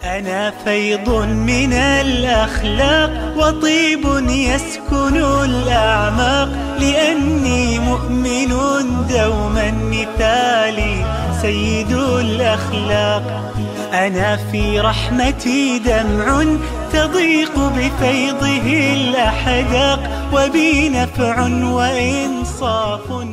أنا فيض من الأخلاق وطيب يسكن الأعماق لأني مؤمن دوما مثالي سيد الأخلاق أنا في رحمتي دمع تضيق بفيضه الأحداق وبي نفع وإنصاف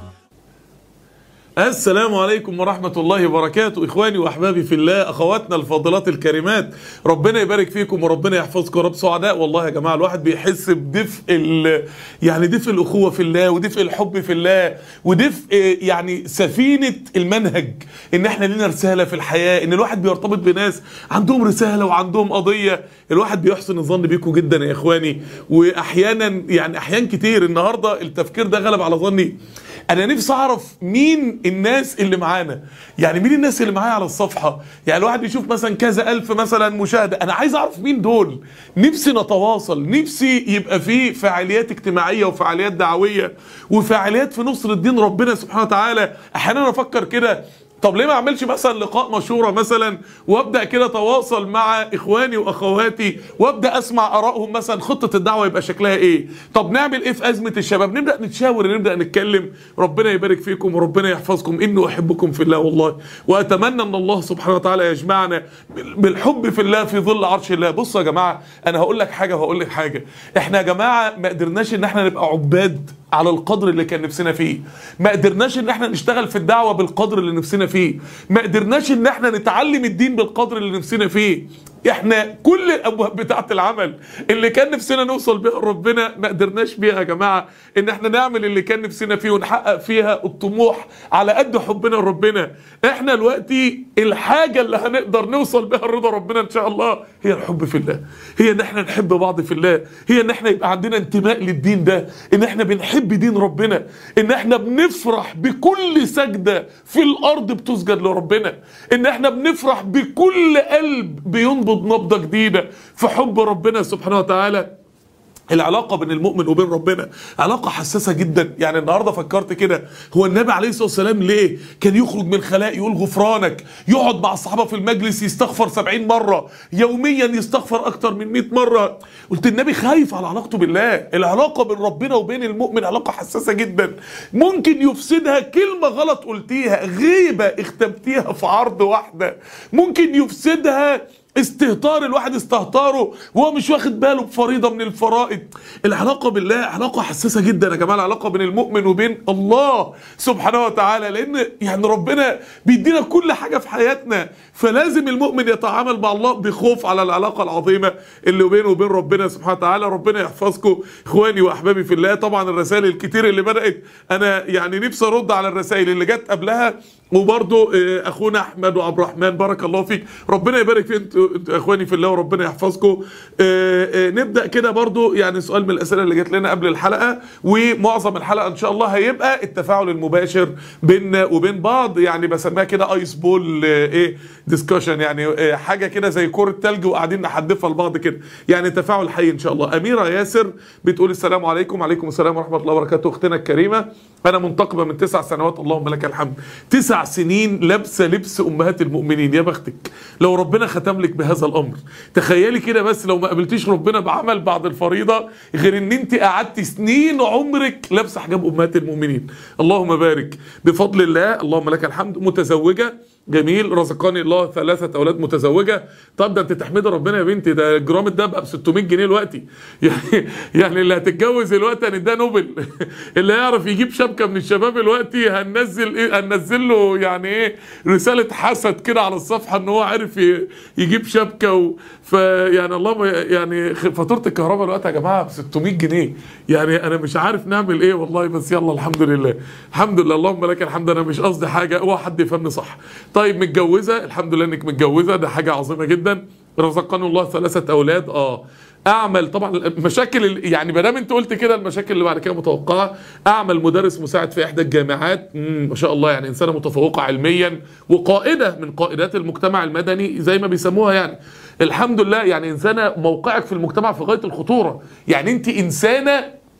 السلام عليكم ورحمة الله وبركاته إخواني وأحبابي في الله أخواتنا الفاضلات الكريمات ربنا يبارك فيكم وربنا يحفظكم يا رب سعداء والله يا جماعة الواحد بيحس بدفء ال- يعني دفء الأخوة في الله ودفء الحب في الله ودفء يعني سفينة المنهج إن إحنا لنا رسالة في الحياة إن الواحد بيرتبط بناس عندهم رسالة وعندهم قضية الواحد بيحسن الظن بيكم جدا يا إخواني وأحيانا يعني أحيان كتير النهاردة التفكير ده غلب على ظني انا نفسي اعرف مين الناس اللي معانا يعني مين الناس اللي معايا على الصفحه يعني الواحد بيشوف مثلا كذا الف مثلا مشاهده انا عايز اعرف مين دول نفسي نتواصل نفسي يبقى في فعاليات اجتماعيه وفعاليات دعويه وفعاليات في نصر دين ربنا سبحانه وتعالى احيانا افكر كده طب ليه ما اعملش مثلا لقاء مشوره مثلا وابدا كده اتواصل مع اخواني واخواتي وابدا اسمع ارائهم مثلا خطه الدعوه يبقى شكلها ايه طب نعمل ايه في ازمه الشباب نبدا نتشاور نبدا نتكلم ربنا يبارك فيكم وربنا يحفظكم اني احبكم في الله والله واتمنى ان الله سبحانه وتعالى يجمعنا بالحب في الله في ظل عرش الله بصوا يا جماعه انا هقول لك حاجه وهقول لك حاجه احنا يا جماعه ما قدرناش ان احنا نبقى عباد على القدر اللي كان نفسنا فيه ما قدرناش ان احنا نشتغل في الدعوه بالقدر اللي نفسنا فيه ما قدرناش ان احنا نتعلم الدين بالقدر اللي نفسنا فيه احنا كل الابواب بتاعه العمل اللي كان نفسنا نوصل بيها لربنا ما قدرناش بيها يا جماعه ان احنا نعمل اللي كان نفسنا فيه ونحقق فيها الطموح على قد حبنا لربنا احنا دلوقتي الحاجه اللي هنقدر نوصل بيها لرضا ربنا ان شاء الله هي الحب في الله هي ان احنا نحب بعض في الله هي ان احنا يبقى عندنا انتماء للدين ده ان احنا بنحب دين ربنا ان احنا بنفرح بكل سجده في الارض بتسجد لربنا ان احنا بنفرح بكل قلب بينبض نبضه جديده في حب ربنا سبحانه وتعالى العلاقة بين المؤمن وبين ربنا علاقة حساسة جدا يعني النهاردة فكرت كده هو النبي عليه الصلاة والسلام ليه كان يخرج من الخلاء يقول غفرانك يقعد مع الصحابة في المجلس يستغفر سبعين مرة يوميا يستغفر أكتر من مئة مرة قلت النبي خايف على علاقته بالله العلاقة بين ربنا وبين المؤمن علاقة حساسة جدا ممكن يفسدها كلمة غلط قلتيها غيبة اختبتيها في عرض واحدة ممكن يفسدها استهتار الواحد استهتاره وهو مش واخد باله بفريضه من الفرائض العلاقه بالله علاقه حساسه جدا يا جماعه العلاقه بين المؤمن وبين الله سبحانه وتعالى لان يعني ربنا بيدينا كل حاجه في حياتنا فلازم المؤمن يتعامل مع الله بخوف على العلاقه العظيمه اللي بينه وبين ربنا سبحانه وتعالى ربنا يحفظكم اخواني واحبابي في الله طبعا الرسائل الكتير اللي بدات انا يعني نفسي ارد على الرسائل اللي جت قبلها وبرضو آه، اخونا احمد وعبد الرحمن بارك الله فيك ربنا يبارك في انتوا انتوا اخواني في الله وربنا يحفظكم آه، آه، نبدا كده برضو يعني سؤال من الاسئله اللي جت لنا قبل الحلقه ومعظم الحلقه ان شاء الله هيبقى التفاعل المباشر بيننا وبين بعض يعني بسميها كده ايس بول آه، ايه ديسكشن يعني آه، حاجه كده زي كوره تلج وقاعدين نحدفها لبعض كده يعني تفاعل حي ان شاء الله اميره ياسر بتقول السلام عليكم وعليكم السلام ورحمه الله وبركاته اختنا الكريمه انا منتقبه من تسع سنوات اللهم لك الحمد تسع سنين لابسه لبس امهات المؤمنين يا بختك لو ربنا ختم لك بهذا الامر تخيلي كده بس لو ما قابلتيش ربنا بعمل بعد الفريضه غير ان انت قعدت سنين عمرك لابسه حجاب امهات المؤمنين اللهم بارك بفضل الله اللهم لك الحمد متزوجه جميل رزقني الله ثلاثة أولاد متزوجة طب ده أنت تحمدي ربنا يا بنتي ده جرام الدهب ب 600 جنيه دلوقتي يعني يعني اللي هتتجوز دلوقتي هنديها نوبل اللي هيعرف يجيب شبكة من الشباب دلوقتي هننزل إيه هننزل له يعني إيه رسالة حسد كده على الصفحة إن هو عارف ي- يجيب شبكة و فيعني اللهم يعني خ- فاتورة الكهرباء دلوقتي يا جماعة ب 600 جنيه يعني أنا مش عارف نعمل إيه والله بس يلا الحمد لله الحمد لله اللهم لك الحمد أنا مش قصدي حاجة اوعى حد يفهمني صح طيب متجوزه الحمد لله انك متجوزه ده حاجه عظيمه جدا رزقني الله ثلاثه اولاد اه اعمل طبعا المشاكل ال- يعني ما دام انت قلت كده المشاكل اللي بعد كده متوقعه اعمل مدرس مساعد في احدى الجامعات مم، ما شاء الله يعني انسانه متفوقه علميا وقائده من قائدات المجتمع المدني زي ما بيسموها يعني الحمد لله يعني انسانه موقعك في المجتمع في غايه الخطوره يعني انت انسانه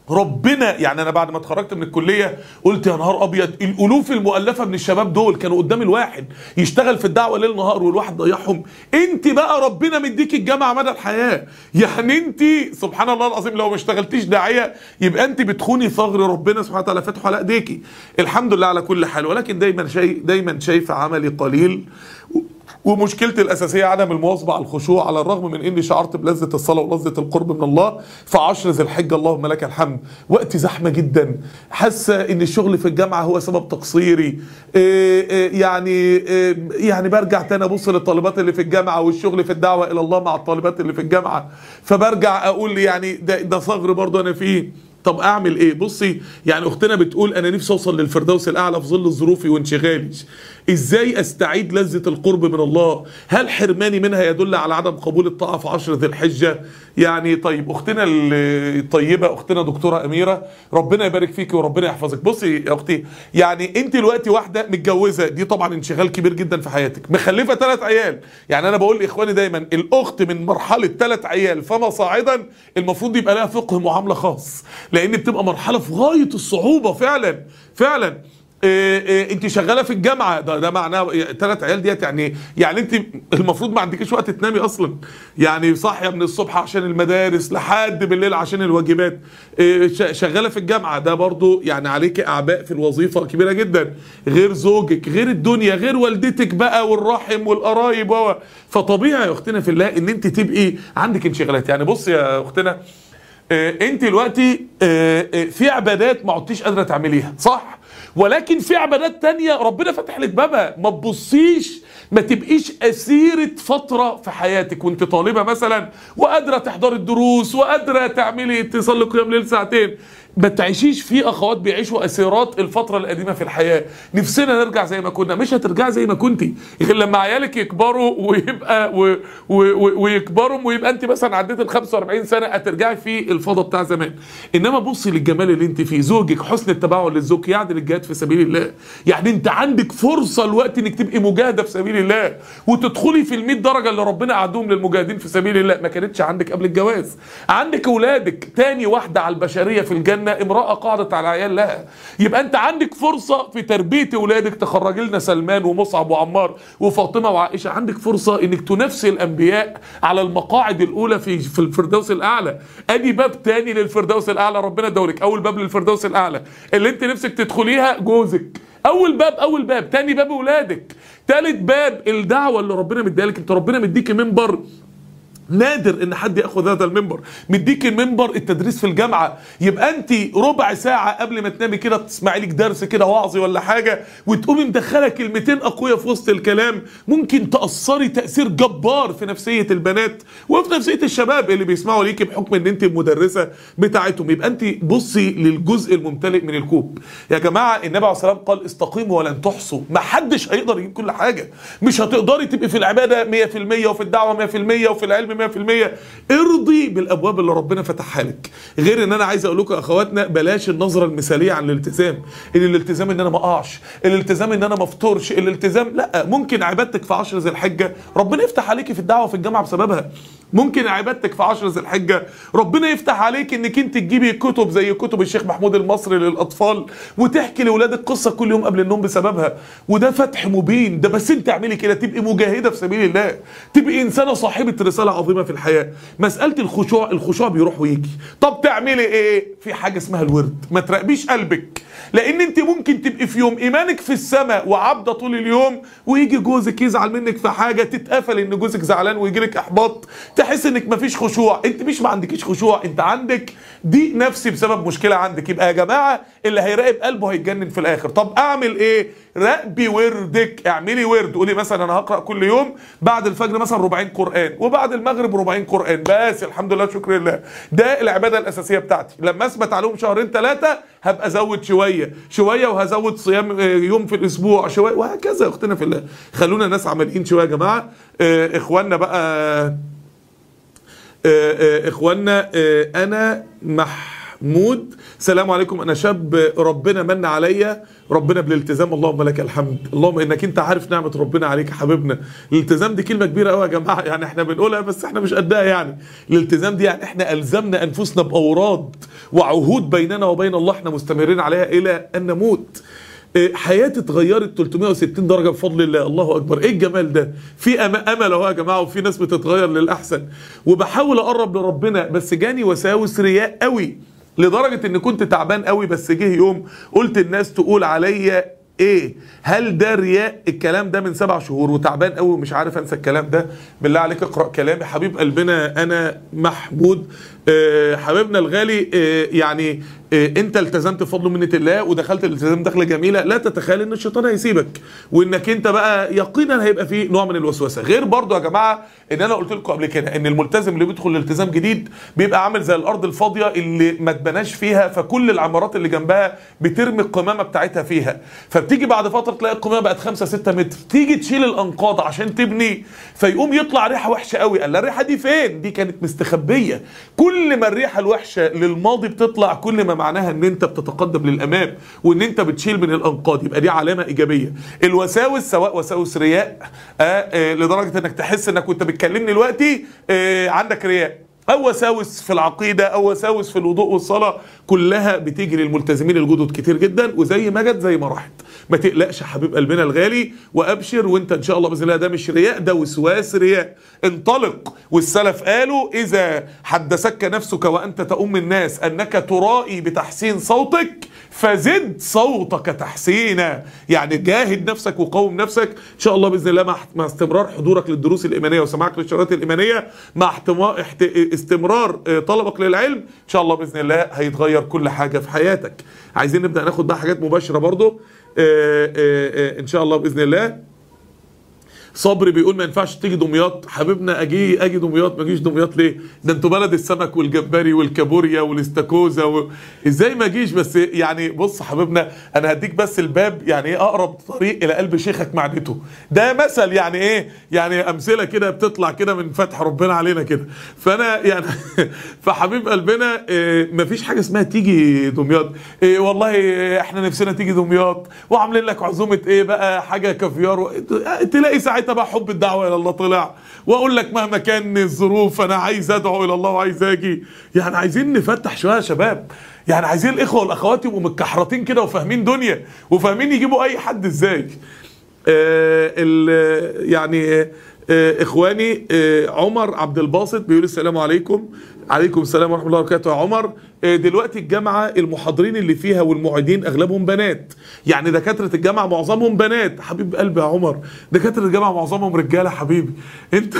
ربنا يعني انا بعد ما اتخرجت من الكليه قلت يا نهار ابيض الالوف المؤلفه من الشباب دول كانوا قدام الواحد يشتغل في الدعوه ليل نهار والواحد ضيعهم انت بقى ربنا مديك الجامعه مدى الحياه يعني انت سبحان الله العظيم لو ما اشتغلتيش داعيه يبقى انت بتخوني ثغر ربنا سبحانه وتعالى فاتحه على ايديكي الحمد لله على كل حال ولكن دايما شيء دايما شايفه عملي قليل ومشكلتي الاساسيه عدم المواظبه على الخشوع على الرغم من اني شعرت بلذه الصلاه ولذه القرب من الله في عشر ذي الحجه اللهم لك الحمد وقت زحمه جدا حاسه ان الشغل في الجامعه هو سبب تقصيري إيه إيه يعني إيه يعني برجع تاني ابص للطالبات اللي في الجامعه والشغل في الدعوه الى الله مع الطالبات اللي في الجامعه فبرجع اقول يعني ده, ده ثغر برضه انا فيه طب اعمل ايه بصي يعني اختنا بتقول انا نفسي اوصل للفردوس الاعلى في ظل ظروفي وانشغالي ازاي استعيد لذة القرب من الله هل حرماني منها يدل على عدم قبول الطاعة في عشر ذي الحجة يعني طيب اختنا الطيبة اختنا دكتورة اميرة ربنا يبارك فيك وربنا يحفظك بصي يا اختي يعني انت دلوقتي واحدة متجوزة دي طبعا انشغال كبير جدا في حياتك مخلفة ثلاث عيال يعني انا بقول لاخواني دايما الاخت من مرحلة ثلاث عيال فما صاعدا المفروض يبقى لها فقه معاملة خاص لان بتبقى مرحلة في غاية الصعوبة فعلا فعلا إيه إيه انت شغاله في الجامعه ده ده معناه ثلاث عيال ديت يعني يعني انت المفروض ما عندكيش وقت تنامي اصلا يعني صاحيه من الصبح عشان المدارس لحد بالليل عشان الواجبات إيه شغاله في الجامعه ده برضو يعني عليك اعباء في الوظيفه كبيره جدا غير زوجك غير الدنيا غير والدتك بقى والرحم والقرايب و فطبيعي يا اختنا في الله ان انت تبقي عندك انشغالات يعني بص يا اختنا انت دلوقتي في عبادات ما عدتيش قادره تعمليها صح ولكن في عبادات تانية ربنا فتح لك بابها ما تبصيش ما تبقيش أسيرة فترة في حياتك وانت طالبة مثلا وقادرة تحضري الدروس وقادرة تعملي تصلي قيام ليل ساعتين ما تعيشيش في اخوات بيعيشوا اسيرات الفتره القديمه في الحياه نفسنا نرجع زي ما كنا مش هترجعي زي ما كنتي غير لما عيالك يكبروا ويبقى و و و ويكبروا ويبقى انت مثلا عديت ال 45 سنه هترجعي في الفضا بتاع زمان انما بصي للجمال اللي انت فيه زوجك حسن التباعد للزوج يعدل الجهاد في سبيل الله يعني انت عندك فرصه الوقت انك تبقي مجاهده في سبيل الله وتدخلي في ال 100 درجه اللي ربنا قعدهم للمجاهدين في سبيل الله ما كانتش عندك قبل الجواز عندك اولادك تاني واحده على البشريه في الجنه امراه قعدت على عيال لها يبقى انت عندك فرصه في تربيه اولادك تخرجي لنا سلمان ومصعب وعمار وفاطمه وعائشه عندك فرصه انك تنافسي الانبياء على المقاعد الاولى في في الفردوس الاعلى ادي باب تاني للفردوس الاعلى ربنا ادولك اول باب للفردوس الاعلى اللي انت نفسك تدخليها جوزك اول باب اول باب تاني باب اولادك تالت باب الدعوه اللي ربنا مديها لك انت ربنا مديكي منبر نادر ان حد ياخذ هذا المنبر مديك المنبر التدريس في الجامعه يبقى انت ربع ساعه قبل ما تنامي كده تسمعي لك درس كده وعظي ولا حاجه وتقومي مدخله كلمتين اقوياء في وسط الكلام ممكن تاثري تاثير جبار في نفسيه البنات وفي نفسيه الشباب اللي بيسمعوا ليكي بحكم ان انت المدرسه بتاعتهم يبقى انت بصي للجزء الممتلئ من الكوب يا جماعه النبي عليه الصلاه والسلام قال استقيموا ولن تحصوا ما حدش هيقدر يجيب كل حاجه مش هتقدري تبقي في العباده 100% وفي الدعوه 100% وفي العلم 100% ارضي بالابواب اللي ربنا فتحها لك غير ان انا عايز اقول لكم يا اخواتنا بلاش النظره المثاليه عن الالتزام ان الالتزام ان انا ما اقعش الالتزام ان انا ما افطرش الالتزام لا ممكن عبادتك في عشر ذي الحجه ربنا يفتح عليكي في الدعوه في الجامعه بسببها ممكن عبادتك في عشر ذي الحجه ربنا يفتح عليك انك انت تجيبي كتب زي كتب الشيخ محمود المصري للاطفال وتحكي لاولادك قصه كل يوم قبل النوم بسببها وده فتح مبين ده بس انت اعملي كده تبقي مجاهده في سبيل الله تبقي انسانه صاحبه رساله عظيمه في الحياه مساله الخشوع الخشوع بيروح ويجي طب تعملي ايه في حاجه اسمها الورد ما تراقبيش قلبك لان انت ممكن تبقي في يوم ايمانك في السماء وعبده طول اليوم ويجي جوزك يزعل منك في حاجه تتقفل ان جوزك زعلان ويجي لك احباط تحس انك مفيش خشوع انت مش ما عندكيش خشوع انت عندك ضيق نفسي بسبب مشكله عندك يبقى يا جماعه اللي هيراقب قلبه هيتجنن في الاخر طب اعمل ايه راقبي وردك اعملي ورد قولي مثلا انا هقرا كل يوم بعد الفجر مثلا ربعين قران وبعد المغرب ربعين قران بس الحمد لله شكر لله ده العباده الاساسيه بتاعتي لما اثبت عليهم شهرين ثلاثه هبقى ازود شويه شويه وهزود صيام يوم في الاسبوع شويه وهكذا يا اختنا في الله خلونا ناس عمليين شويه يا جماعه اه اخواننا بقى اه اه اخواننا انا مح محمود سلام عليكم انا شاب ربنا من عليا ربنا بالالتزام اللهم لك الحمد اللهم انك انت عارف نعمه ربنا عليك يا حبيبنا الالتزام دي كلمه كبيره قوي يا جماعه يعني احنا بنقولها بس احنا مش قدها يعني الالتزام دي يعني احنا الزمنا انفسنا باوراد وعهود بيننا وبين الله احنا مستمرين عليها الى ان نموت إيه، حياتي اتغيرت 360 درجه بفضل الله الله اكبر ايه الجمال ده في أم- امل اهو يا جماعه وفي ناس بتتغير للاحسن وبحاول اقرب لربنا بس جاني وساوس رياء قوي لدرجه ان كنت تعبان قوي بس جه يوم قلت الناس تقول عليا ايه هل ده رياء الكلام ده من سبع شهور وتعبان قوي ومش عارف انسى الكلام ده بالله عليك اقرا كلامي حبيب قلبنا انا محمود آه، حبيبنا الغالي آه، يعني آه، انت التزمت بفضل منة الله ودخلت الالتزام دخله جميله لا تتخيل ان الشيطان هيسيبك وانك انت بقى يقينا هيبقى فيه نوع من الوسوسه غير برضو يا جماعه ان انا قلت لكم قبل كده ان الملتزم اللي بيدخل الالتزام جديد بيبقى عامل زي الارض الفاضيه اللي ما اتبناش فيها فكل العمارات اللي جنبها بترمي القمامه بتاعتها فيها فبتيجي بعد فتره تلاقي القمامه بقت 5 6 متر تيجي تشيل الانقاض عشان تبني فيقوم يطلع ريحه وحشه قوي قال لا الريحه دي فين دي كانت مستخبيه كل ما الريحه الوحشه للماضي بتطلع كل ما معناها ان انت بتتقدم للامام وان انت بتشيل من الانقاض يبقى دي علامه ايجابيه الوساوس سواء وساوس رياء آه آه لدرجه انك تحس انك وانت بتكلمني دلوقتي آه عندك رياء او وساوس في العقيده او وساوس في الوضوء والصلاه كلها بتيجي للملتزمين الجدد كتير جدا وزي ما جت زي ما راحت ما تقلقش يا حبيب قلبنا الغالي وابشر وانت ان شاء الله باذن الله ده مش رياء ده وسواس رياء انطلق والسلف قالوا اذا حدثك نفسك وانت تؤم الناس انك ترائي بتحسين صوتك فزد صوتك تحسينا يعني جاهد نفسك وقوم نفسك ان شاء الله باذن الله مع مع استمرار حضورك للدروس الايمانيه وسماعك للشرايط الايمانيه مع احتما- احت- استمرار آه، طلبك للعلم ان شاء الله باذن الله هيتغير كل حاجه في حياتك عايزين نبدا ناخد بقى حاجات مباشره برضو آه، آه، آه، ان شاء الله باذن الله صبري بيقول ما ينفعش تيجي دمياط حبيبنا اجي اجي دمياط ما اجيش دمياط ليه ده انتوا بلد السمك والجمبري والكابوريا والاستاكوزا و... ازاي ما اجيش بس يعني بص حبيبنا انا هديك بس الباب يعني ايه اقرب طريق الى قلب شيخك معدته ده مثل يعني ايه يعني امثله كده بتطلع كده من فتح ربنا علينا كده فانا يعني فحبيب قلبنا إيه مفيش حاجه اسمها تيجي دمياط إيه والله إيه احنا نفسنا تيجي دمياط وعاملين لك عزومه ايه بقى حاجه كافيار و... تلاقي ساعتها بقى حب الدعوه الى الله طلع واقول لك مهما كان الظروف انا عايز ادعو الى الله وعايز اجي يعني عايزين نفتح شويه يا شباب يعني عايزين الاخوه والاخوات يبقوا متكحرطين كده وفاهمين دنيا وفاهمين يجيبوا اي حد ازاي آه ال- يعني آه اخواني آه عمر عبد الباسط بيقول السلام عليكم عليكم السلام ورحمه الله وبركاته يا عمر آه دلوقتي الجامعه المحاضرين اللي فيها والمعيدين اغلبهم بنات يعني دكاتره الجامعه معظمهم بنات حبيب قلبي يا عمر دكاتره الجامعه معظمهم رجاله حبيبي انت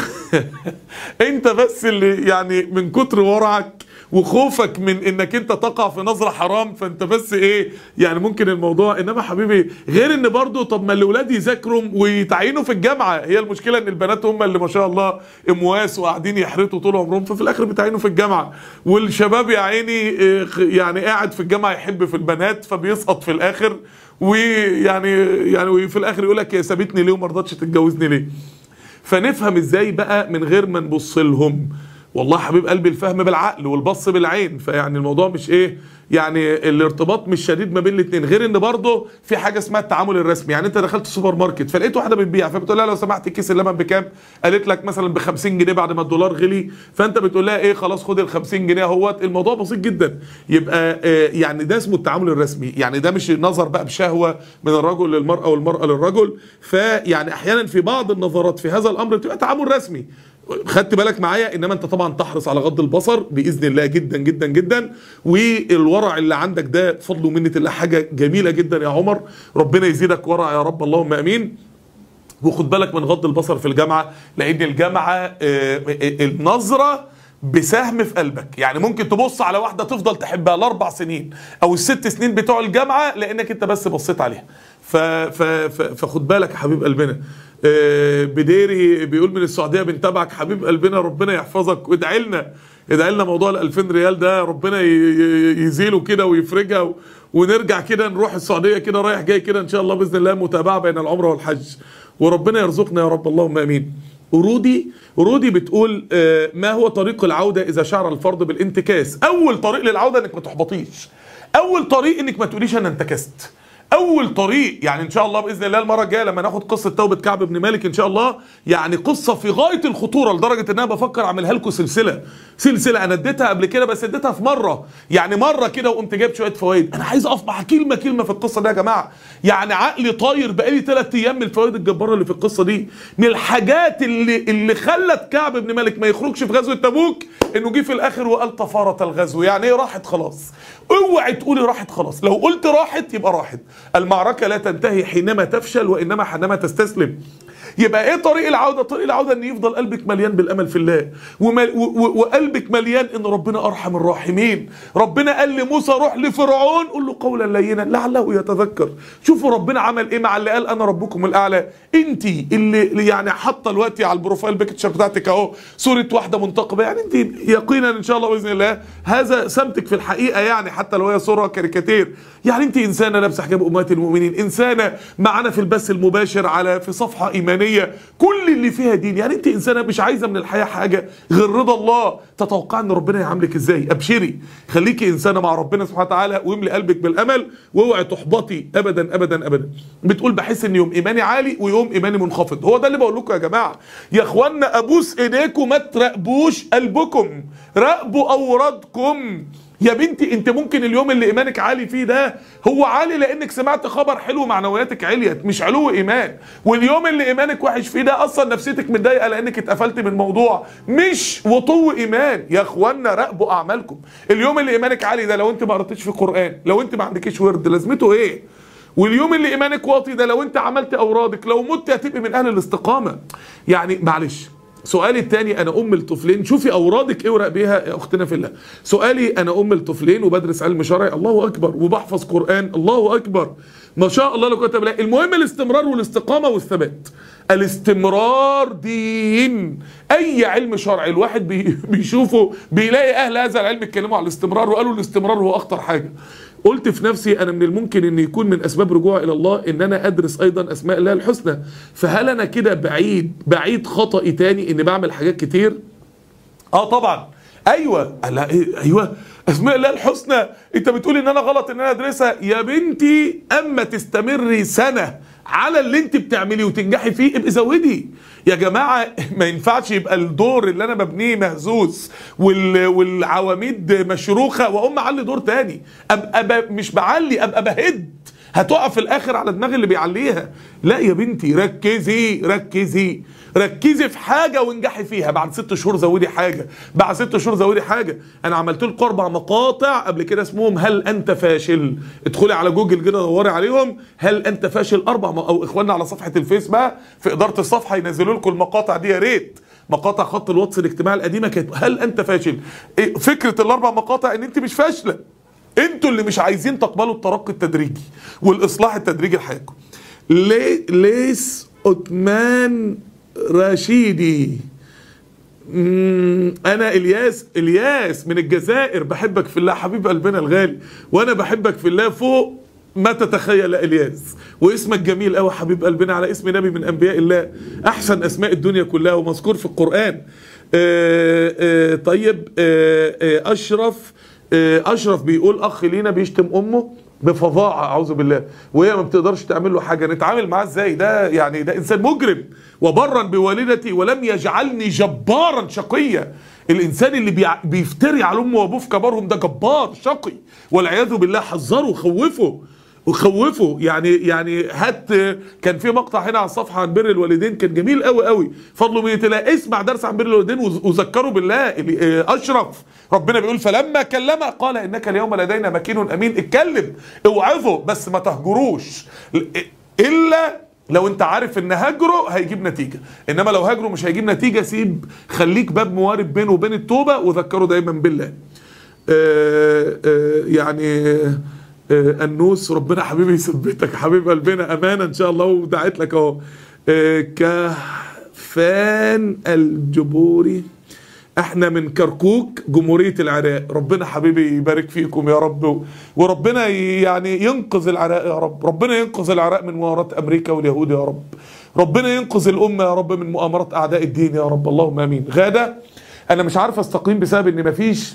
انت بس اللي يعني من كتر ورعك وخوفك من انك انت تقع في نظرة حرام فانت بس ايه يعني ممكن الموضوع انما حبيبي غير ان برضو طب ما الاولاد يذاكروا ويتعينوا في الجامعة هي المشكلة ان البنات هم اللي ما شاء الله امواس وقاعدين يحرطوا طول عمرهم ففي الاخر بيتعينوا في الجامعة والشباب يا عيني إيه، يعني قاعد في الجامعة يحب في البنات فبيسقط في الاخر ويعني يعني وفي الاخر يقول لك يا سابتني ليه وما رضتش تتجوزني ليه فنفهم ازاي بقى من غير ما نبص لهم والله حبيب قلبي الفهم بالعقل والبص بالعين فيعني الموضوع مش ايه يعني الارتباط مش شديد ما بين الاثنين غير ان برضه في حاجه اسمها التعامل الرسمي يعني انت دخلت السوبر ماركت فلقيت واحده بتبيع فبتقول لها لو سمحت كيس اللبن بكام قالت لك مثلا ب 50 جنيه بعد ما الدولار غلي فانت بتقول لها ايه خلاص خد ال 50 جنيه اهوت الموضوع بسيط جدا يبقى آه يعني ده اسمه التعامل الرسمي يعني ده مش نظر بقى بشهوه من الرجل للمراه والمراه للرجل فيعني احيانا في بعض النظرات في هذا الامر بتبقى تعامل رسمي خدت بالك معايا انما انت طبعا تحرص على غض البصر باذن الله جدا جدا جدا والورع اللي عندك ده بفضل ومنه الله حاجه جميله جدا يا عمر ربنا يزيدك ورع يا رب اللهم امين وخد بالك من غض البصر في الجامعه لان الجامعه آه، آه، النظره بسهم في قلبك يعني ممكن تبص على واحده تفضل تحبها الاربع سنين او الست سنين بتوع الجامعه لانك انت بس بصيت عليها ف ف ف فخد بالك يا حبيب قلبنا آه، بديري بيقول من السعوديه بنتابعك حبيب قلبنا ربنا يحفظك وادعي لنا ادعي لنا موضوع ال 2000 ريال ده ربنا ي- ي- يزيله كده ويفرجها و- ونرجع كده نروح السعوديه كده رايح جاي كده ان شاء الله باذن الله متابعه بين العمره والحج وربنا يرزقنا يا رب اللهم امين رودي رودي بتقول آه، ما هو طريق العوده اذا شعر الفرد بالانتكاس اول طريق للعوده انك ما تحبطيش اول طريق انك ما تقوليش انا انتكست اول طريق يعني ان شاء الله باذن الله المره الجايه لما ناخد قصه توبه كعب بن مالك ان شاء الله يعني قصه في غايه الخطوره لدرجه ان انا بفكر اعملها لكم سلسله سلسله انا اديتها قبل كده بس اديتها في مره يعني مره كده وقمت جايب شويه فوائد انا عايز اصبح كلمه كلمه في القصه دي يا جماعه يعني عقلي طاير بقالي ثلاث ايام من الفوائد الجباره اللي في القصه دي من الحاجات اللي اللي خلت كعب بن مالك ما يخرجش في غزوه تبوك انه جه في الاخر وقال طفاره الغزو يعني ايه راحت خلاص اوعي تقولي راحت خلاص لو قلت راحت يبقى راحت المعركه لا تنتهي حينما تفشل وانما حينما تستسلم يبقى ايه طريق العوده طريق العوده ان يفضل قلبك مليان بالامل في الله ومل و و وقلبك مليان ان ربنا ارحم الراحمين ربنا قال لموسى روح لفرعون قول له قولا لينا لعله يتذكر شوفوا ربنا عمل ايه مع اللي قال انا ربكم الاعلى انت اللي اللي يعني حاطه دلوقتي على البروفايل بيكتشر بتاعتك اهو صوره واحده منتقبه يعني انت يقينا ان شاء الله باذن الله هذا سمتك في الحقيقه يعني حتى لو هي صوره كاريكاتير يعني انت انسانه لابسه حجاب امهات المؤمنين انسانه معانا في البث المباشر على في صفحه ايمانيه كل اللي فيها دين يعني انت انسانه مش عايزه من الحياه حاجه غير رضا الله تتوقع ان ربنا يعاملك ازاي ابشري خليكي انسانه مع ربنا سبحانه وتعالى واملي قلبك بالامل واوعي تحبطي ابدا ابدا ابدا بتقول بحس ان يوم ايماني عالي ويوم ايماني منخفض هو ده اللي بقول لكم يا جماعه يا اخوانا ابوس ايديكم ما تراقبوش قلبكم راقبوا اوردكم يا بنتي انت ممكن اليوم اللي ايمانك عالي فيه ده هو عالي لانك سمعت خبر حلو معنوياتك عليت مش علو ايمان واليوم اللي ايمانك وحش فيه ده اصلا نفسيتك متضايقه لانك اتقفلت من موضوع مش وطو ايمان يا اخوانا راقبوا اعمالكم اليوم اللي ايمانك عالي ده لو انت ما قريتيش في القران لو انت ما عندكيش ورد لازمته ايه واليوم اللي ايمانك واطي ده لو انت عملت اورادك لو مت هتبقي من اهل الاستقامه يعني معلش سؤالي الثاني انا ام الطفلين شوفي اورادك ايه وراقبيها يا اختنا في الله سؤالي انا ام الطفلين وبدرس علم شرعي الله اكبر وبحفظ قران الله اكبر ما شاء الله لا قوه الا بالله المهم الاستمرار والاستقامه والثبات الاستمرار دين اي علم شرعي الواحد بي بيشوفه بيلاقي اهل هذا العلم اتكلموا على الاستمرار وقالوا الاستمرار هو اخطر حاجه قلت في نفسي انا من الممكن ان يكون من اسباب رجوعي الى الله ان انا ادرس ايضا اسماء الله الحسنى فهل انا كده بعيد بعيد خطأي تاني اني بعمل حاجات كتير اه طبعا ايوه لا إيه ايوه اسماء الله الحسنى انت بتقول ان انا غلط ان انا ادرسها يا بنتي اما تستمري سنه على اللي انت بتعمليه وتنجحي فيه ابقي زودي يا جماعه ما ينفعش يبقى الدور اللي انا ببنيه مهزوز وال... والعواميد مشروخه واقوم اعلي دور تاني ابقى ب... مش بعلي ابقى بهد هتقع في الاخر على دماغ اللي بيعليها لا يا بنتي ركزي ركزي ركزي في حاجه وانجحي فيها بعد ست شهور زودي حاجه بعد ست شهور زودي حاجه انا عملت لكم اربع مقاطع قبل كده اسمهم هل انت فاشل ادخلي على جوجل كده دوري عليهم هل انت فاشل اربع م... او اخواننا على صفحه الفيس بقى في اداره الصفحه ينزلوا لكم المقاطع دي يا ريت مقاطع خط الواتس الاجتماعي القديمه كانت هل انت فاشل إيه فكره الاربع مقاطع ان انت مش فاشله انتوا اللي مش عايزين تقبلوا الترقي التدريجي والاصلاح التدريجي لحياتكم لي ليس اوتمان رشيدي مم، انا الياس الياس من الجزائر بحبك في الله حبيب قلبنا الغالي وانا بحبك في الله فوق ما تتخيل يا الياس واسمك جميل قوي حبيب قلبنا على اسم نبي من انبياء الله احسن اسماء الدنيا كلها ومذكور في القران آه، آه، طيب آه، آه، اشرف آه، اشرف بيقول اخ لينا بيشتم امه بفظاعه اعوذ بالله وهي ما بتقدرش تعمل له حاجه نتعامل معاه ازاي ده يعني ده انسان مجرم وبرا بوالدتي ولم يجعلني جبارا شقيا الانسان اللي بيع- بيفتري على امه وابوه في كبارهم ده جبار شقي والعياذ بالله حذره خوفه وخوفه يعني يعني هات كان في مقطع هنا على الصفحه عن بر الوالدين كان جميل قوي قوي فضل من الله اسمع درس عن بر الوالدين وذ- وذكروا بالله اللي- آه، اشرف ربنا بيقول فلما كلمه قال انك اليوم لدينا مكين امين اتكلم اوعظه بس ما تهجروش ل- الا لو انت عارف ان هجره هيجيب نتيجه انما لو هجره مش هيجيب نتيجه سيب خليك باب موارب بينه وبين التوبه وذكره دايما بالله آه، آه، يعني آه، النوس ربنا حبيبي يثبتك حبيب قلبنا امانه ان شاء الله ودعيت لك اهو آه، كهفان الجبوري احنا من كركوك جمهورية العراق ربنا حبيبي يبارك فيكم يا رب وربنا يعني ينقذ العراق يا رب ربنا ينقذ العراق من مؤامرات امريكا واليهود يا رب ربنا ينقذ الامه يا رب من مؤامرات اعداء الدين يا رب اللهم امين غاده انا مش عارف استقيم بسبب ان مفيش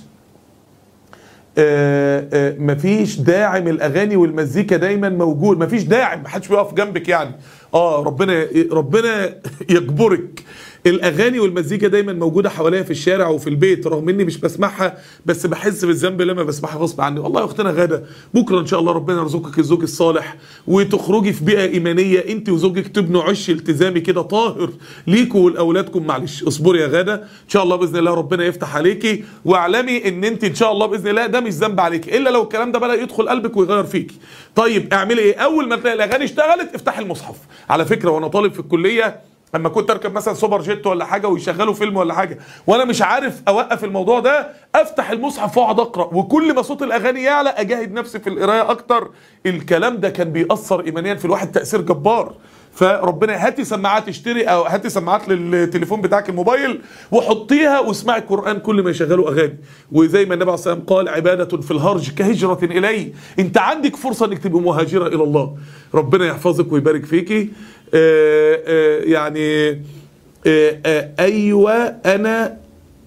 آه، آه، مفيش داعم الاغاني والمزيكا دايما موجود مفيش داعم محدش بيقف جنبك يعني اه ربنا ربنا يجبرك الاغاني والمزيكا دايما موجوده حواليا في الشارع وفي البيت رغم اني مش بسمعها بس بحس بالذنب لما بسمعها غصب عني والله يا اختنا غاده بكره ان شاء الله ربنا يرزقك الزوج الصالح وتخرجي في بيئه ايمانيه انت وزوجك تبنوا عش التزامي كده طاهر ليكوا ولاولادكم معلش اصبري يا غاده ان شاء الله باذن الله ربنا يفتح عليكي واعلمي ان انت ان شاء الله باذن الله ده مش ذنب عليكي الا لو الكلام ده بدا يدخل قلبك ويغير فيكي طيب اعملي ايه اول ما تلاقي الاغاني اشتغلت افتحي المصحف على فكره وانا طالب في الكليه اما كنت اركب مثلا سوبر جيت ولا حاجه ويشغلوا فيلم ولا حاجه وانا مش عارف اوقف الموضوع ده افتح المصحف واقعد اقرا وكل ما صوت الاغاني يعلى اجاهد نفسي في القرايه اكتر الكلام ده كان بيأثر ايمانيا في الواحد تاثير جبار فربنا هاتي سماعات اشتري او هاتي سماعات للتليفون بتاعك الموبايل وحطيها واسمعي القران كل ما يشغلوا اغاني وزي ما النبي عليه الصلاه والسلام قال عباده في الهرج كهجره الي انت عندك فرصه انك تبقى مهاجره الى الله ربنا يحفظك ويبارك فيكي آه آه يعني آه آه ايوه انا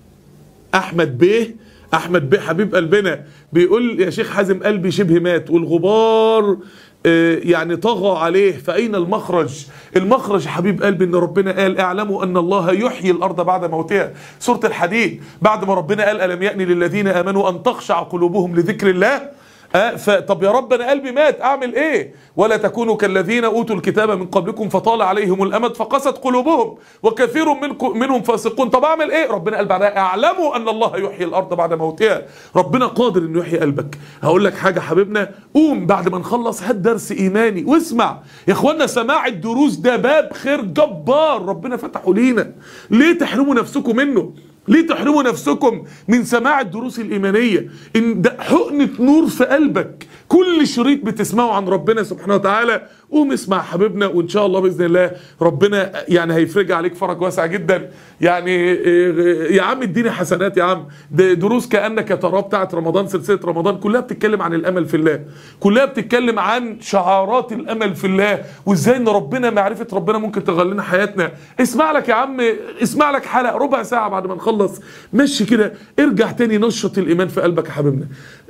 احمد بيه احمد بيه حبيب قلبنا بيقول يا شيخ حازم قلبي شبه مات والغبار آه، يعني طغى عليه فاين المخرج المخرج يا حبيب قلبي ان ربنا قال اعلموا ان الله يحيي الارض بعد موتها سوره الحديد بعد ما ربنا قال الم يأن للذين امنوا ان تخشع قلوبهم لذكر الله آه فطب يا رب انا قلبي مات اعمل ايه ولا تكونوا كالذين اوتوا الكتاب من قبلكم فطال عليهم الامد فقست قلوبهم وكثير منكم منهم فاسقون طب اعمل ايه ربنا قال بعدها اعلموا ان الله يحيي الارض بعد موتها ربنا قادر انه يحيي قلبك هقول لك حاجه حبيبنا قوم بعد ما نخلص هات درس ايماني واسمع يا اخوانا سماع الدروس ده باب خير جبار ربنا فتحه لينا ليه تحرموا نفسكم منه ليه تحرموا نفسكم من سماع الدروس الإيمانية إن ده حقنة نور في قلبك كل شريط بتسمعه عن ربنا سبحانه وتعالى قوم اسمع حبيبنا وإن شاء الله بإذن الله ربنا يعني هيفرج عليك فرج واسع جدا يعني إيه، يا عم اديني حسنات يا عم ده دروس كأنك تراه بتاعت رمضان سلسلة رمضان كلها بتتكلم عن الأمل في الله كلها بتتكلم عن شعارات الأمل في الله وإزاي إن ربنا معرفة ربنا ممكن تغير لنا حياتنا اسمع لك يا عم اسمع لك حلقة ربع ساعة بعد ما نخلص مشي كده ارجع تاني نشط الإيمان في قلبك يا حبيبنا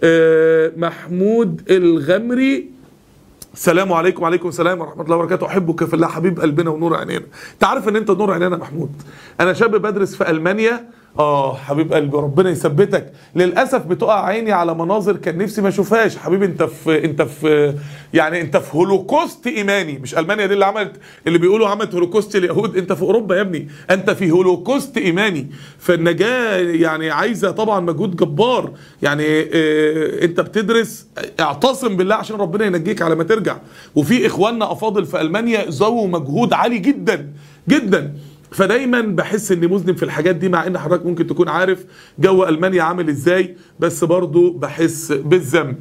آه، محمود الغمري السلام عليكم وعليكم السلام ورحمه الله وبركاته احبك في الله حبيب قلبنا ونور عينينا انت عارف ان انت نور عينينا يا محمود انا شاب بدرس في المانيا اه حبيب قلبي ربنا يثبتك للاسف بتقع عيني على مناظر كان نفسي ما اشوفهاش حبيبي انت في انت في يعني انت في هولوكوست ايماني مش المانيا دي اللي عملت اللي بيقولوا عملت هولوكوست اليهود انت في اوروبا يا ابني انت في هولوكوست ايماني فالنجاه يعني عايزه طبعا مجهود جبار يعني اه انت بتدرس اعتصم بالله عشان ربنا ينجيك على ما ترجع وفي اخواننا افاضل في المانيا ذووا مجهود عالي جدا جدا فدايما بحس اني مذنب في الحاجات دي مع ان حضرتك ممكن تكون عارف جو المانيا عامل ازاي بس برضو بحس بالذنب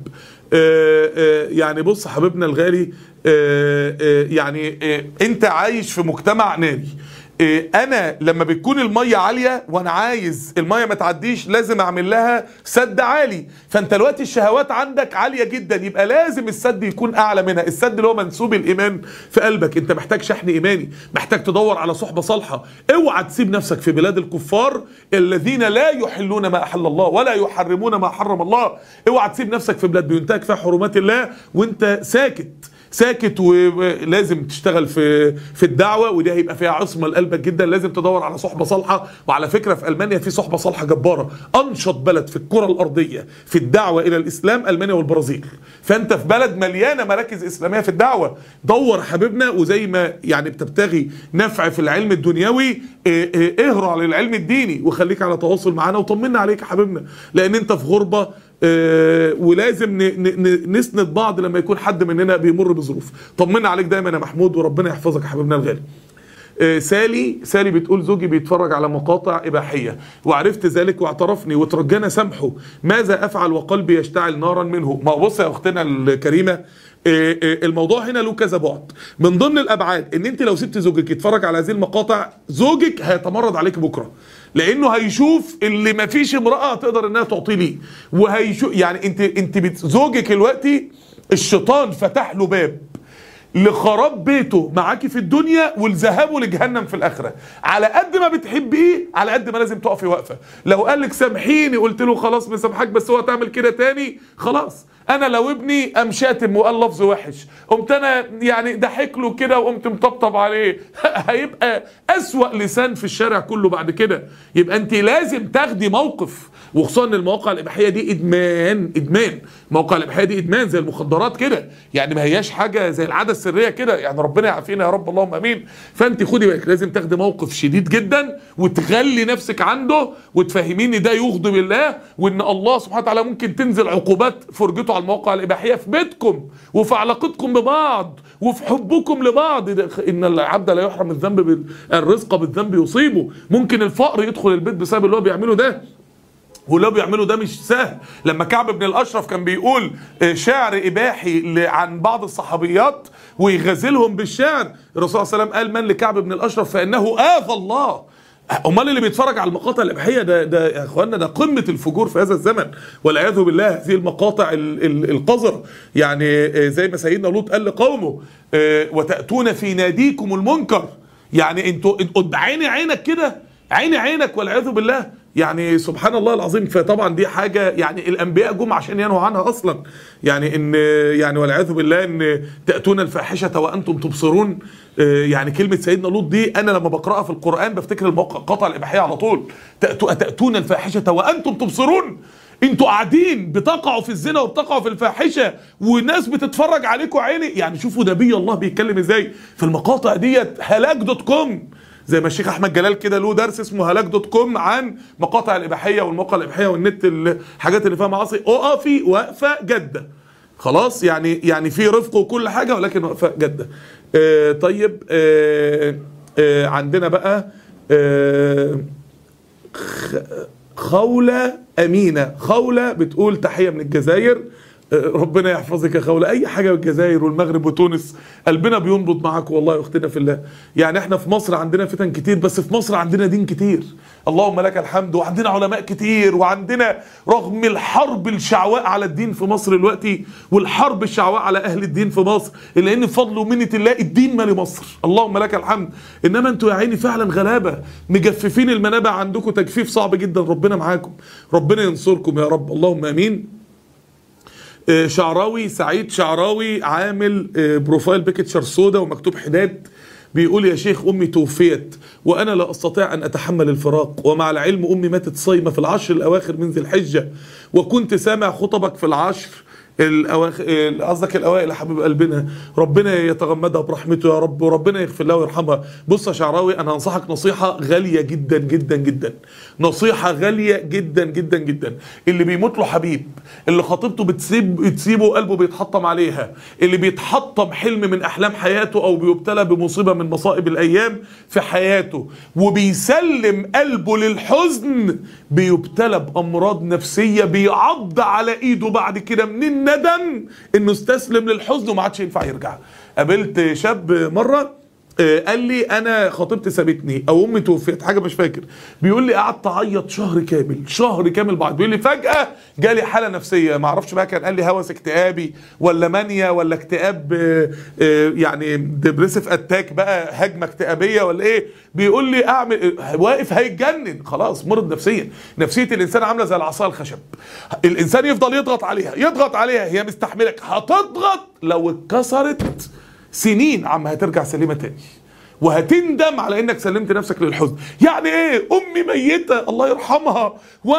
آه، آه، يعني بص حبيبنا الغالي آه، آه، يعني آه، انت عايش في مجتمع ناري إيه، انا لما بتكون الميه عاليه وانا عايز الميه ما تعديش لازم اعمل لها سد عالي فانت دلوقتي الشهوات عندك عاليه جدا يبقى لازم السد يكون اعلى منها السد اللي هو منسوب الايمان في قلبك انت محتاج شحن ايماني محتاج تدور على صحبه صالحه اوعى تسيب نفسك في بلاد الكفار الذين لا يحلون ما احل الله ولا يحرمون ما حرم الله اوعى تسيب نفسك في بلاد بينتهك فيها حرمات الله وانت ساكت ساكت ولازم تشتغل في في الدعوه ودي هيبقى فيها عصمه لقلبك جدا لازم تدور على صحبه صالحه وعلى فكره في المانيا في صحبه صالحه جباره انشط بلد في الكره الارضيه في الدعوه الى الاسلام المانيا والبرازيل فانت في بلد مليانه مراكز اسلاميه في الدعوه دور حبيبنا وزي ما يعني بتبتغي نفع في العلم الدنيوي اه، اه، اهرع للعلم الديني وخليك على تواصل معانا وطمنا عليك يا حبيبنا لان انت في غربه آه، ولازم ن- ن- ن- نسند بعض لما يكون حد مننا بيمر بظروف طمنا عليك دايما يا محمود وربنا يحفظك يا حبيبنا الغالي آه، سالي سالي بتقول زوجي بيتفرج على مقاطع إباحية وعرفت ذلك واعترفني وترجانا سامحه ماذا أفعل وقلبي يشتعل نارا منه ما بص يا أختنا الكريمة آه، آه، الموضوع هنا له كذا بعد من ضمن الابعاد ان انت لو سبت زوجك يتفرج على هذه المقاطع زوجك هيتمرد عليك بكره لانه هيشوف اللي ما فيش امراه تقدر انها تعطيه ليه وهيشوف يعني انت انت بت- زوجك دلوقتي الشيطان فتح له باب لخراب بيته معاكي في الدنيا والذهابه لجهنم في الاخره على قد ما بتحبيه على قد ما لازم تقفي واقفه لو قال لك سامحيني قلت له خلاص مسامحك بس هو تعمل كده تاني خلاص انا لو ابني قام شاتم وقال لفظ وحش قمت انا يعني ضحك له كده وقمت مطبطب عليه هيبقى اسوا لسان في الشارع كله بعد كده يبقى انت لازم تاخدي موقف وخصوصا ان المواقع الاباحيه دي ادمان ادمان المواقع الاباحيه دي ادمان زي المخدرات كده يعني ما هياش حاجه زي العاده السريه كده يعني ربنا يعافينا يا رب اللهم امين فانت خدي بالك لازم تاخدي موقف شديد جدا وتغلي نفسك عنده وتفهميني ده يغضب الله وان الله سبحانه وتعالى ممكن تنزل عقوبات فرجته على المواقع الاباحيه في بيتكم وفي علاقتكم ببعض وفي حبكم لبعض ده- ان العبد لا يحرم الذنب بال- الرزق بالذنب يصيبه ممكن الفقر يدخل البيت بسبب اللي هو بيعمله ده واللي هو بيعمله ده مش سهل لما كعب بن الاشرف كان بيقول آه، شعر اباحي ل- عن بعض الصحابيات ويغازلهم بالشعر الرسول صلى الله عليه وسلم قال من لكعب بن الاشرف فانه اذى الله امال اللي بيتفرج على المقاطع الاباحيه ده ده يا اخوانا ده قمه الفجور في هذا الزمن والعياذ بالله هذه المقاطع ال- ال- القذره يعني آه، زي ما سيدنا لوط قال لقومه آه، وتاتون في ناديكم المنكر يعني انتوا انتوا عيني عينك كده عيني عينك والعياذ بالله يعني سبحان الله العظيم فطبعا دي حاجه يعني الانبياء جم عشان ينهوا عنها اصلا يعني ان يعني والعياذ بالله ان تاتون الفاحشه وانتم تبصرون آه، يعني كلمه سيدنا لوط دي انا لما بقراها في القران بفتكر الموقع قطع الاباحيه على طول تأتو- تاتون الفاحشه وانتم تبصرون انتوا قاعدين بتقعوا في الزنا وبتقعوا في الفاحشه والناس بتتفرج عليكم عيني يعني شوفوا نبي الله بيتكلم ازاي في المقاطع ديت هلاك دوت كوم زي ما الشيخ احمد جلال كده له درس اسمه هلاك دوت كوم عن مقاطع الاباحيه والمواقع الاباحيه والنت الحاجات اللي فيها معاصي اقفي واقفه جده خلاص يعني يعني في رفق وكل حاجه ولكن واقفه جده آه طيب آه آه عندنا بقى آه خولة أمينة خولة بتقول تحية من الجزائر آه، ربنا يحفظك يا خولة أي حاجة من الجزائر والمغرب وتونس قلبنا بينبض معاك والله يا أختنا في الله يعني احنا في مصر عندنا فتن كتير بس في مصر عندنا دين كتير اللهم لك الحمد وعندنا علماء كتير وعندنا رغم الحرب الشعواء على الدين في مصر دلوقتي والحرب الشعواء على أهل الدين في مصر إلا إن بفضل ومنة الله الدين مالي مصر اللهم لك الحمد إنما أنتوا يا عيني فعلا غلابة مجففين المنابع عندكم تجفيف صعب جدا ربنا معاكم ربنا ينصركم يا رب اللهم امين آه، شعراوي سعيد شعراوي عامل آه، بروفايل بيكتشر سودا ومكتوب حداد بيقول يا شيخ امي توفيت وانا لا استطيع ان اتحمل الفراق ومع العلم امي ماتت صايمه في العشر الاواخر من ذي الحجه وكنت سامع خطبك في العشر الاواخر آه، قصدك الاوائل يا حبيب قلبنا ربنا يتغمدها برحمته يا رب وربنا يغفر لها ويرحمها بص يا شعراوي انا انصحك نصيحه غاليه جدا جدا جدا نصيحه غاليه جدا جدا جدا اللي بيموت له حبيب اللي خطيبته بتسيب بتسيبه وقلبه بيتحطم عليها اللي بيتحطم حلم من احلام حياته او بيبتلى بمصيبه من مصائب الايام في حياته وبيسلم قلبه للحزن بيبتلى بامراض نفسيه بيعض على ايده بعد كده من الندم انه استسلم للحزن وما عادش ينفع يرجع قابلت شاب مره آه، قال لي انا خطيبتي سابتني او امي توفيت حاجه مش فاكر بيقول لي قعدت اعيط شهر كامل شهر كامل بعد بيقول لي فجاه جالي حاله نفسيه ما اعرفش بقى كان قال لي هوس اكتئابي ولا مانيا ولا اكتئاب آه، آه، يعني ديبريسيف اتاك بقى هجمه اكتئابيه ولا ايه بيقول لي اعمل آه، واقف هيتجنن خلاص مرض نفسيا نفسيه الانسان عامله زي العصا الخشب الانسان يفضل يضغط عليها يضغط عليها هي مستحملك هتضغط لو اتكسرت سنين عم هترجع سليمه تاني وهتندم على انك سلمت نفسك للحزن يعني ايه امي ميته الله يرحمها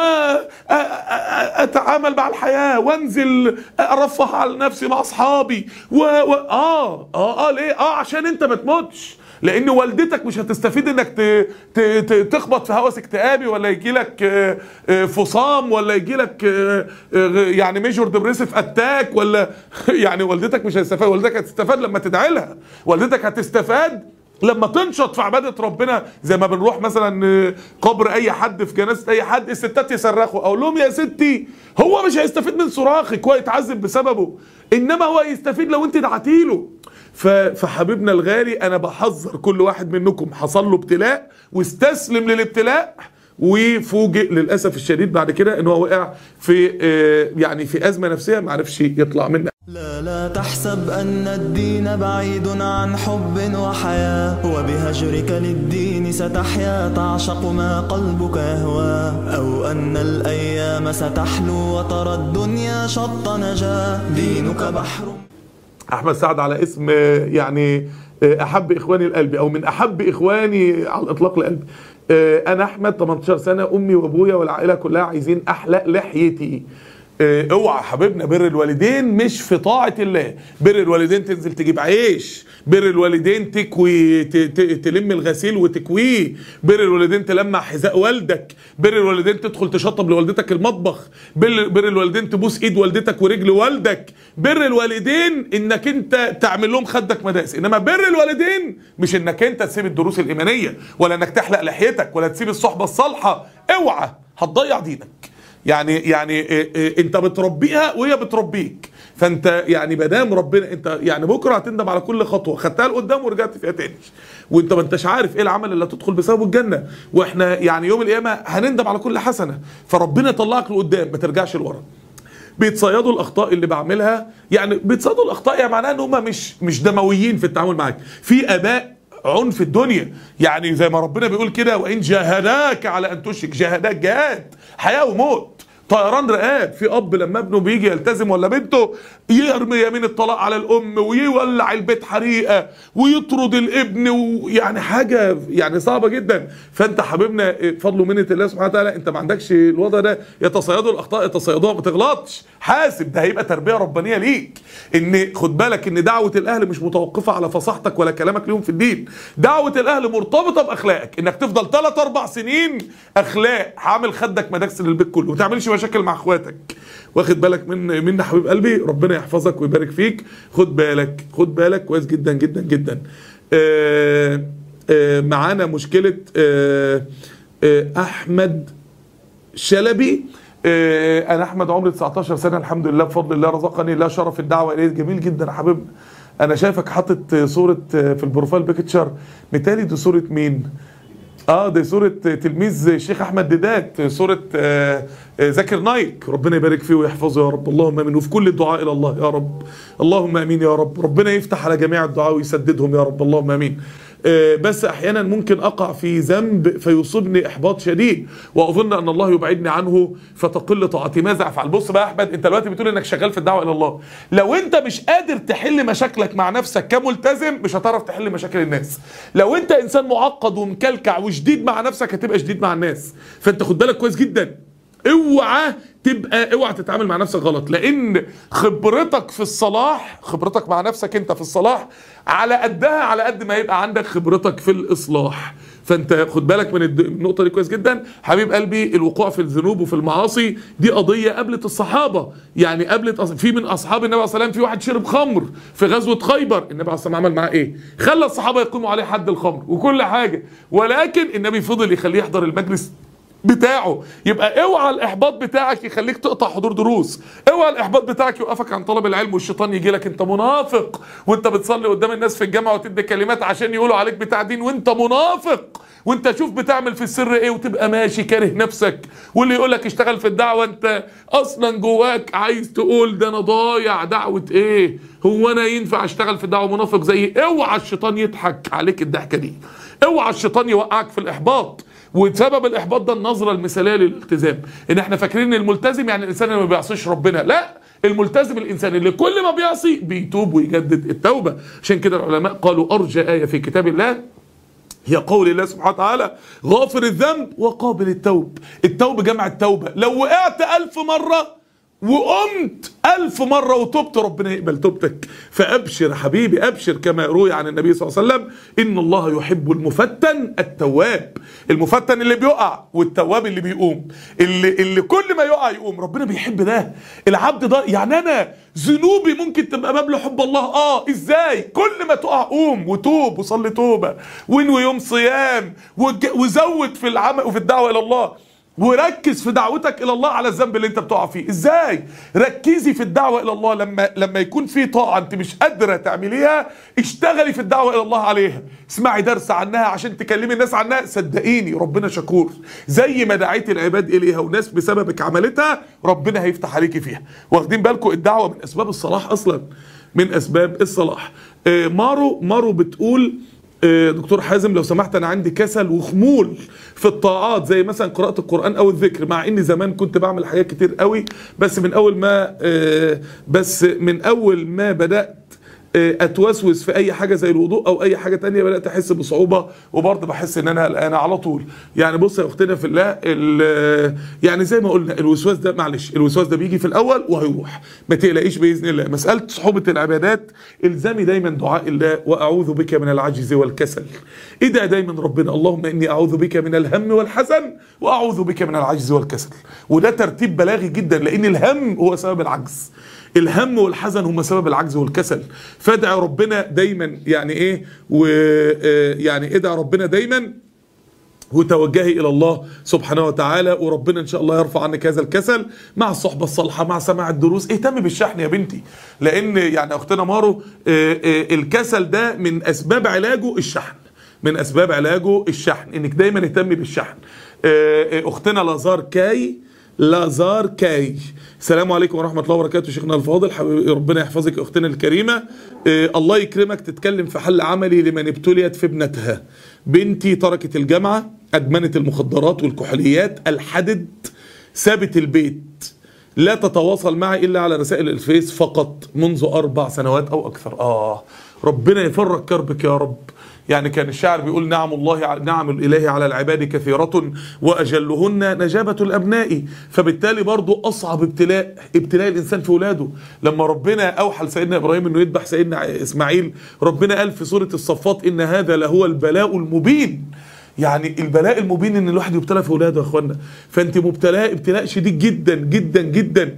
واتعامل مع الحياه وانزل ارفه على نفسي مع اصحابي و... و... اه اه اه ليه اه عشان انت ما تموتش لان والدتك مش هتستفيد انك ت... ت... ت... تخبط في هوس اكتئابي ولا يجي لك فصام ولا يجي لك يعني ميجور ديبريسيف اتاك ولا يعني والدتك مش هتستفاد والدتك هتستفاد لما تدعي لها والدتك هتستفاد لما تنشط في عباده ربنا زي ما بنروح مثلا قبر اي حد في جنازه اي حد الستات يصرخوا اقول لهم يا ستي هو مش هيستفيد من صراخك هو يتعذب بسببه انما هو يستفيد لو انت دعتي له ف- فحبيبنا الغالي انا بحذر كل واحد منكم حصل له ابتلاء واستسلم للابتلاء وفوجئ للاسف الشديد بعد كده ان هو وقع في آه، يعني في ازمه نفسيه ما عرفش يطلع منها لا لا تحسب أن الدين بعيد عن حب وحياة وبهجرك للدين ستحيا تعشق ما قلبك يهوى أو أن الأيام ستحلو وترى الدنيا شط نجاة دينك بحر احمد سعد على اسم آه، يعني آه، احب اخواني لقلبي او من احب اخواني على الاطلاق لقلبي آه، انا احمد 18 سنه امي وابويا والعائله كلها عايزين احلق لحيتي آه، اوعى حبيبنا بر الوالدين مش في طاعه الله بر الوالدين تنزل تجيب عيش بر الوالدين تكوي ت- ت- تلم الغسيل وتكويه بر الوالدين تلمع حذاء والدك بر الوالدين تدخل تشطب لوالدتك المطبخ بر, بر الوالدين تبوس ايد والدتك ورجل والدك بر الوالدين انك انت تعمل لهم خدك مداس انما بر الوالدين مش انك انت تسيب الدروس الايمانيه ولا انك تحلق لحيتك ولا تسيب الصحبه الصالحه اوعى هتضيع دينك يعني يعني إيه إيه انت بتربيها وهي بتربيك فانت يعني ما دام ربنا انت يعني بكره هتندم على كل خطوه خدتها لقدام ورجعت فيها تاني وانت ما انتش عارف ايه العمل اللي هتدخل بسببه الجنه واحنا يعني يوم القيامه هنندم على كل حسنه فربنا يطلعك لقدام ما ترجعش لورا بيتصيدوا الاخطاء اللي بعملها يعني بيتصيدوا الاخطاء يعني معناها ان هم مش مش دمويين في التعامل معاك في اباء عنف الدنيا يعني زي ما ربنا بيقول كده وان جاهداك على ان تشرك جاهداك جهاد حياه وموت طيران رقاب في اب لما ابنه بيجي يلتزم ولا بنته يرمي يمين الطلاق على الام ويولع البيت حريقه ويطرد الابن ويعني حاجه يعني صعبه جدا فانت حبيبنا فضل ومنه الله سبحانه وتعالى انت ما عندكش الوضع ده يتصيدوا الاخطاء يتصيدوها ما تغلطش حاسب ده هيبقى تربيه ربانيه ليك ان خد بالك ان دعوه الاهل مش متوقفه على فصاحتك ولا كلامك ليهم في الدين دعوه الاهل مرتبطه باخلاقك انك تفضل 3 4 سنين اخلاق عامل خدك مداكس للبيت كله ما تعملش مشاكل مع اخواتك واخد بالك من من حبيب قلبي ربنا يحفظك ويبارك فيك خد بالك خد بالك كويس جدا جدا جدا آه آه معانا مشكله آه آه احمد شلبي آه، انا احمد عمري 19 سنه الحمد لله بفضل الله رزقني الله شرف الدعوه اليه جميل جدا يا حبيبنا انا شايفك حاطط صوره آه، في البروفايل بيكتشر متهيألي دي صوره مين اه دي صورة تلميذ الشيخ احمد ديدات صورة آه، آه، ذاكر نايك ربنا يبارك فيه ويحفظه يا رب اللهم امين وفي كل الدعاء الى الله يا رب اللهم امين يا رب ربنا يفتح على جميع الدعاء ويسددهم يا رب اللهم امين آه، بس احيانا ممكن اقع في ذنب فيصيبني احباط شديد واظن ان الله يبعدني عنه فتقل طاعتي ماذا افعل بص بقى يا احمد انت دلوقتي بتقول انك شغال في الدعوه الى الله لو انت مش قادر تحل مشاكلك مع نفسك كملتزم مش هتعرف تحل مشاكل الناس لو انت انسان معقد ومكلكع وشديد مع نفسك هتبقى شديد مع الناس فانت خد بالك كويس جدا اوعى تبقى اوعى تتعامل مع نفسك غلط لان خبرتك في الصلاح خبرتك مع نفسك انت في الصلاح على قدها على قد ما يبقى عندك خبرتك في الاصلاح فانت خد بالك من الد- النقطه دي كويس جدا حبيب قلبي الوقوع في الذنوب وفي المعاصي دي قضيه قابلت الصحابه يعني قابلت أص- في من اصحاب النبي عليه الصلاه والسلام في واحد شرب خمر في غزوه خيبر النبي عليه الصلاه والسلام عمل معاه ايه خلى الصحابه يقيموا عليه حد الخمر وكل حاجه ولكن النبي فضل يخليه يحضر المجلس بتاعه يبقى اوعى الاحباط بتاعك يخليك تقطع حضور دروس اوعى الاحباط بتاعك يوقفك عن طلب العلم والشيطان يجي لك انت منافق وانت بتصلي قدام الناس في الجامعه وتدي كلمات عشان يقولوا عليك بتاع دين وانت منافق وانت شوف بتعمل في السر ايه وتبقى ماشي كاره نفسك واللي يقول لك اشتغل في الدعوه انت اصلا جواك عايز تقول ده انا ضايع دعوه ايه هو انا ينفع اشتغل في الدعوه منافق زي اوعى الشيطان يضحك عليك الضحكه دي اوعى الشيطان يوقعك في الاحباط وسبب الاحباط ده النظره المثاليه للالتزام ان احنا فاكرين ان الملتزم يعني الانسان اللي ما بيعصيش ربنا لا الملتزم الانسان اللي كل ما بيعصي بيتوب ويجدد التوبه عشان كده العلماء قالوا ارجى ايه في كتاب الله هي قول الله سبحانه وتعالى غافر الذنب وقابل التوب التوب جمع التوبة لو وقعت ألف مرة وقمت ألف مرة وتبت ربنا يقبل توبتك فأبشر يا حبيبي أبشر كما روي عن النبي صلى الله عليه وسلم إن الله يحب المفتن التواب المفتن اللي بيقع والتواب اللي بيقوم اللي, اللي كل ما يقع يقوم ربنا بيحب ده العبد ده يعني أنا ذنوبي ممكن تبقى باب لحب الله اه ازاي كل ما تقع قوم وتوب وصلي توبه وانوي يوم صيام وج- وزود في العمل وفي الدعوه الى الله وركز في دعوتك الى الله على الذنب اللي انت بتقع فيه ازاي ركزي في الدعوه الى الله لما لما يكون في طاعه انت مش قادره تعمليها اشتغلي في الدعوه الى الله عليها اسمعي درس عنها عشان تكلمي الناس عنها صدقيني ربنا شكور زي ما دعيت العباد اليها وناس بسببك عملتها ربنا هيفتح عليكي فيها واخدين بالكم الدعوه من اسباب الصلاح اصلا من اسباب الصلاح آه، مارو مارو بتقول آه، دكتور حازم لو سمحت انا عندي كسل وخمول في الطاعات زي مثلا قراءة القرآن او الذكر مع اني زمان كنت بعمل حاجات كتير قوي بس من اول ما آه، بس من اول ما بدأت آه، اتوسوس في اي حاجه زي الوضوء او اي حاجه تانية بدات احس بصعوبه وبرضه بحس ان انا قلقان على طول يعني بص يا اختنا في الله ال- يعني زي ما قلنا الوسواس ده معلش الوسواس ده بيجي في الاول وهيروح ما تقلقيش باذن الله مساله صعوبه العبادات الزمي دايما دعاء الله واعوذ بك من العجز والكسل ادعي دايما ربنا اللهم اني اعوذ بك من الهم والحزن واعوذ بك من العجز والكسل وده ترتيب بلاغي جدا لان الهم هو سبب العجز الهم والحزن هم سبب العجز والكسل فادعي ربنا دايما يعني ايه ويعني ادعي ربنا دايما وتوجهي الى الله سبحانه وتعالى وربنا ان شاء الله يرفع عنك هذا الكسل مع الصحبه الصالحه مع سماع الدروس اهتمي بالشحن يا بنتي لان يعني اختنا مارو آه، آه، الكسل ده من اسباب علاجه الشحن من اسباب علاجه الشحن انك دايما اهتمي بالشحن آه، آه، اختنا لازار كاي لازار كاي السلام عليكم ورحمه الله وبركاته شيخنا الفاضل حبيبي ربنا يحفظك يا اختنا الكريمه آه، الله يكرمك تتكلم في حل عملي لمن ابتليت في ابنتها بنتي تركت الجامعه ادمنت المخدرات والكحوليات الحدد سابت البيت لا تتواصل معي الا على رسائل الفيس فقط منذ اربع سنوات او اكثر اه ربنا يفرج كربك يا رب يعني كان الشاعر بيقول نعم الله نعم الاله على العباد كثيره واجلهن نجابه الابناء فبالتالي برضو اصعب ابتلاء ابتلاء الانسان في ولاده لما ربنا اوحى لسيدنا ابراهيم انه يذبح سيدنا اسماعيل ربنا قال في سوره الصفات ان هذا لهو البلاء المبين يعني البلاء المبين ان الواحد يبتلى في ولاده يا اخوانا فانت مبتلاه ابتلاء شديد جدا جدا جدا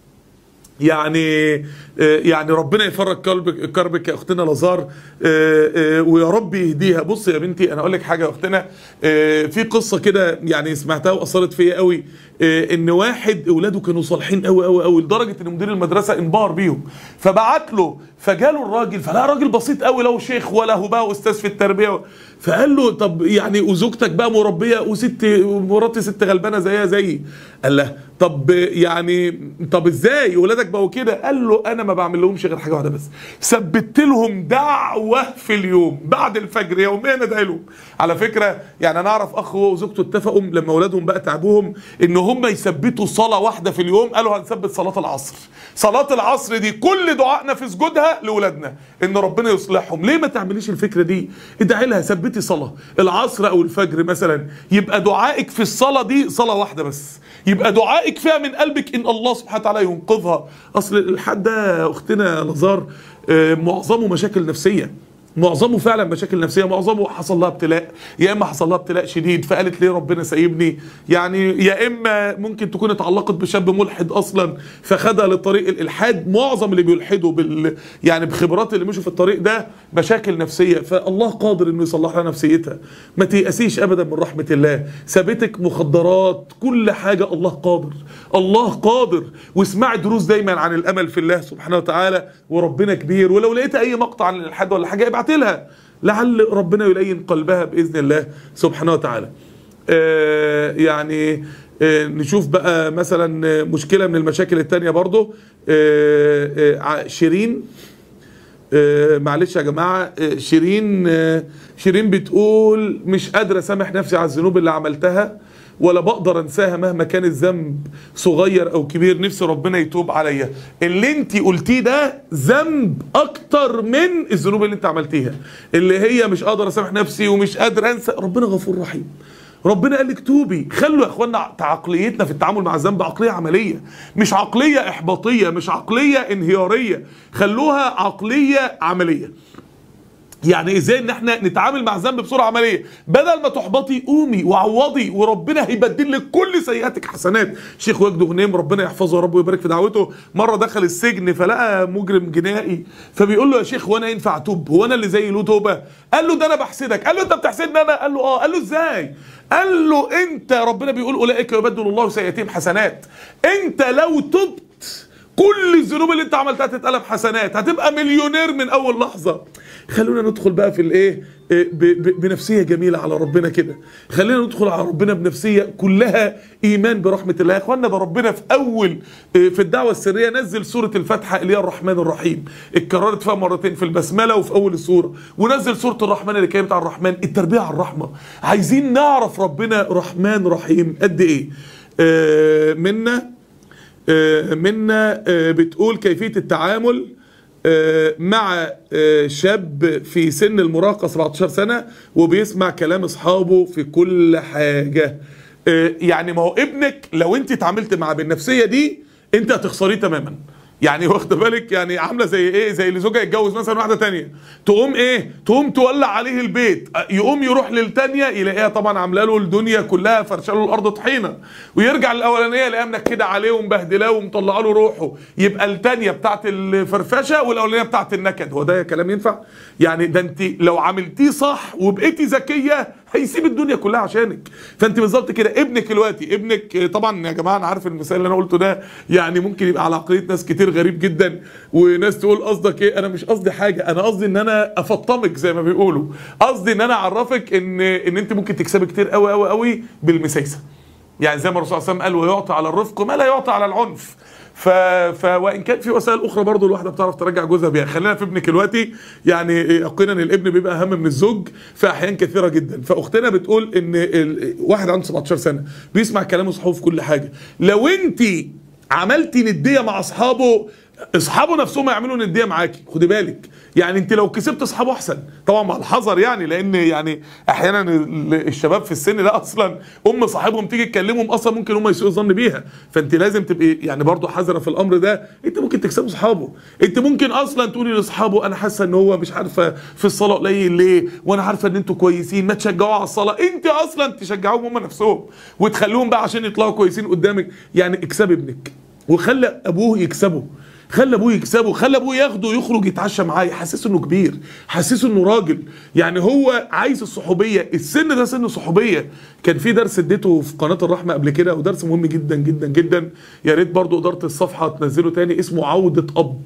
يعني آه، يعني ربنا يفرج كربك كربك يا اختنا لازار آه، آه، ويا رب يهديها بص يا بنتي انا اقول لك حاجه يا اختنا آه، في قصه كده يعني سمعتها واثرت فيا قوي آه، ان واحد اولاده كانوا صالحين قوي قوي قوي لدرجه ان مدير المدرسه انبهر بيهم فبعت له فجاله الراجل فلا راجل بسيط قوي لا هو شيخ ولا هو بقى استاذ في التربيه فقال له طب يعني وزوجتك بقى مربيه وست مراتي ست غلبانه زيها زيي قال له طب يعني طب ازاي ولادك بقوا كده قال له انا ما بعمل لهمش غير حاجه واحده بس ثبت لهم دعوه في اليوم بعد الفجر يوميا ادعي لهم على فكره يعني انا اعرف اخ هو وزوجته اتفقوا لما اولادهم بقى تعبوهم ان هم يثبتوا صلاه واحده في اليوم قالوا هنثبت صلاه العصر صلاه العصر دي كل دعائنا في سجودها لاولادنا ان ربنا يصلحهم ليه ما تعمليش الفكره دي ادعي لها ثبتي صلاه العصر او الفجر مثلا يبقى دعائك في الصلاه دي صلاه واحده بس يبقى دعائك فيها من قلبك ان الله سبحانه وتعالى ينقذها اصل الحد ده اختنا لازار آه، معظمه مشاكل نفسيه معظمه فعلا مشاكل نفسيه معظمه حصل لها ابتلاء يا اما حصل لها ابتلاء شديد فقالت ليه ربنا سايبني يعني يا اما ممكن تكون اتعلقت بشاب ملحد اصلا فخدها لطريق الالحاد معظم اللي بيلحدوا بال يعني بخبرات اللي مشوا في الطريق ده مشاكل نفسيه فالله قادر انه يصلح لها نفسيتها ما تيأسيش ابدا من رحمه الله سابتك مخدرات كل حاجه الله قادر الله قادر واسمعي دروس دايما عن الامل في الله سبحانه وتعالى وربنا كبير ولو لقيت اي مقطع عن الالحاد ولا حاجه ابعت لها لعل ربنا يلين قلبها باذن الله سبحانه وتعالى آه يعني آه نشوف بقى مثلا مشكله من المشاكل التانية برضو آه آه ع- شيرين آه، معلش يا جماعة آه، شيرين آه، شيرين بتقول مش قادرة أسامح نفسي على الذنوب اللي عملتها ولا بقدر انساها مهما كان الذنب صغير او كبير نفسي ربنا يتوب عليا اللي انت قلتيه ده ذنب اكتر من الذنوب اللي انت عملتيها اللي هي مش قادر اسامح نفسي ومش قادر انسى ربنا غفور رحيم ربنا قال لك توبي خلوا يا اخوانا عقليتنا في التعامل مع الذنب عقليه عمليه مش عقليه احباطيه مش عقليه انهياريه خلوها عقليه عمليه يعني ازاي ان احنا نتعامل مع الذنب بصوره عمليه بدل ما تحبطي قومي وعوضي وربنا هيبدل لك كل سيئاتك حسنات شيخ وجد غنيم ربنا يحفظه يا رب ويبارك في دعوته مره دخل السجن فلقى مجرم جنائي فبيقول له يا شيخ وانا ينفع اتوب هو انا اللي زي له توبه قال له ده انا بحسدك قال له انت بتحسدني انا قال له اه قال له ازاي قال له انت ربنا بيقول اولئك يبدل الله سيئاتهم حسنات انت لو تبت كل الذنوب اللي انت عملتها تتقلب حسنات هتبقى مليونير من اول لحظه خلونا ندخل بقى في الايه اه، ب- ب- بنفسيه جميله على ربنا كده خلينا ندخل على ربنا بنفسيه كلها ايمان برحمه الله يا اخوانا ده ربنا في اول اه، في الدعوه السريه نزل سوره الفاتحه اللي هي الرحمن الرحيم اتكررت فيها مرتين في البسمله وفي اول السوره ونزل سوره الرحمن اللي كانت عن الرحمن التربيه على الرحمه عايزين نعرف ربنا رحمن رحيم قد ايه اه، منا آه، منا آه، بتقول كيفية التعامل آه، مع آه، شاب في سن المراهقة 17 سنة وبيسمع كلام أصحابه في كل حاجة آه، يعني ما هو ابنك لو انت اتعاملت معاه بالنفسية دي انت هتخسريه تماما يعني واخد بالك يعني عامله زي ايه زي اللي زوجها يتجوز مثلا واحده تانية تقوم ايه تقوم تولع عليه البيت أه، يقوم يروح للتانية يلاقيها طبعا عامله له الدنيا كلها فرشه له الارض طحينه ويرجع للاولانيه يلاقيها منكده عليه ومبهدلاه ومطلعه له روحه يبقى التانية بتاعت الفرفشه والاولانيه بتاعت النكد هو ده كلام ينفع يعني ده انت لو عملتيه صح وبقيتي ذكيه هيسيب الدنيا كلها عشانك فانت بالظبط كده ابنك دلوقتي ابنك آه، طبعا يا جماعه انا عارف المثال اللي انا قلته ده يعني ممكن يبقى على عقليه ناس كتير غريب جدا وناس تقول قصدك ايه انا مش قصدي حاجه انا قصدي ان انا افطمك زي ما بيقولوا قصدي ان انا اعرفك ان ان انت ممكن تكسبي كتير قوي قوي قوي بالمسايسه يعني زي ما الرسول صلى الله عليه وسلم قال ويعطى على الرفق ما لا يعطى على العنف ف... ف وان كان في وسائل اخرى برضه الواحده بتعرف ترجع جوزها بيها خلينا في ابنك دلوقتي يعني يقينا ان الابن بيبقى اهم من الزوج في احيان كثيره جدا فاختنا بتقول ان ال... واحد عنده 17 سنه بيسمع كلام اصحابه في كل حاجه لو انت عملتي نديه مع اصحابه اصحابه نفسهم يعملوا نديه معاكي خدي بالك يعني انت لو كسبت اصحابه احسن طبعا مع الحذر يعني لان يعني احيانا ال- الشباب في السن ده اصلا ام صاحبهم تيجي تكلمهم اصلا ممكن هم يسيئوا الظن بيها فانت لازم تبقي يعني برضو حذره في الامر ده انت ممكن تكسبوا اصحابه انت ممكن اصلا تقولي لاصحابه انا حاسه ان هو مش عارفه في الصلاه قليل ليه وانا عارفه ان انتوا كويسين ما تشجعوه على الصلاه انت اصلا تشجعوهم هم نفسهم وتخليهم بقى عشان يطلعوا كويسين قدامك يعني اكسبي ابنك وخلي ابوه يكسبه خلي ابوه يكسبه خلي ابوه ياخده يخرج يتعشى معاه يحسسه انه كبير حسسه انه راجل يعني هو عايز الصحوبيه السن ده سن صحوبيه كان في درس اديته في قناه الرحمه قبل كده ودرس مهم جدا جدا جدا يا ريت برضو اداره الصفحه تنزله تاني اسمه عوده اب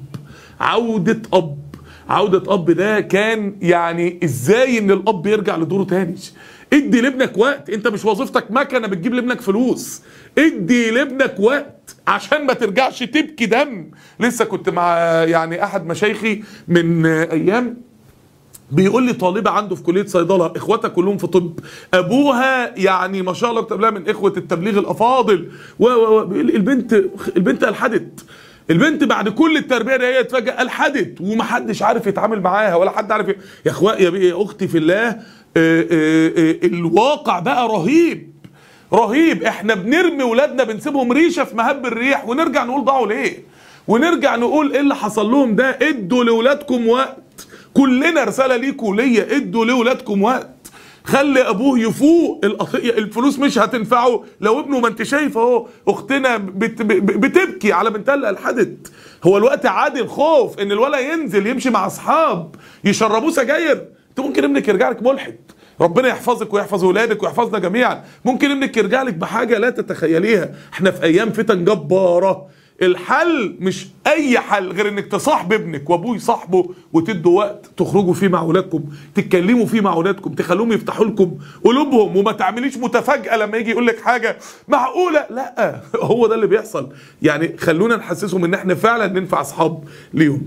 عوده اب عودة أب ده كان يعني إزاي إن الأب يرجع لدوره تاني ادي لابنك وقت انت مش وظيفتك مكنه بتجيب لابنك فلوس ادي لابنك وقت عشان ما ترجعش تبكي دم لسه كنت مع يعني احد مشايخي من ايام بيقول لي طالبه عنده في كليه صيدله اخواتها كلهم في طب ابوها يعني ما شاء الله كتب لها من اخوه التبليغ الافاضل و و و بيقول لي البنت البنت الحدت البنت بعد كل التربيه دي هي فجاه الحدت ومحدش عارف يتعامل معاها ولا حد عارف ي- يا اخويا يا بي- يا اختي في الله آه، آه، آه، الواقع بقى رهيب رهيب احنا بنرمي ولادنا بنسيبهم ريشه في مهب الريح ونرجع نقول ضاعوا ليه ونرجع نقول ايه اللي حصل لهم ده ادوا لاولادكم وقت كلنا رساله ليكوا ليا ادوا لاولادكم وقت خلي ابوه يفوق القضيه الفلوس مش هتنفعه لو ابنه ما انت شايف اهو اختنا بت ب- بتبكي على بنتها اللي الحدت هو الوقت عادي الخوف ان الولد ينزل يمشي مع اصحاب يشربوه سجاير انت ممكن ابنك يرجع لك ملحد ربنا يحفظك ويحفظ ولادك ويحفظنا جميعا ممكن ابنك يرجع لك بحاجه لا تتخيليها احنا في ايام فتن جباره الحل مش اي حل غير انك تصاحب ابنك وابوه يصاحبه وتدوا وقت تخرجوا فيه مع اولادكم تتكلموا فيه مع اولادكم تخلوهم يفتحوا لكم قلوبهم وما تعمليش متفاجاه لما يجي يقول لك حاجه معقوله لا هو ده اللي بيحصل يعني خلونا نحسسهم ان احنا فعلا ننفع اصحاب ليهم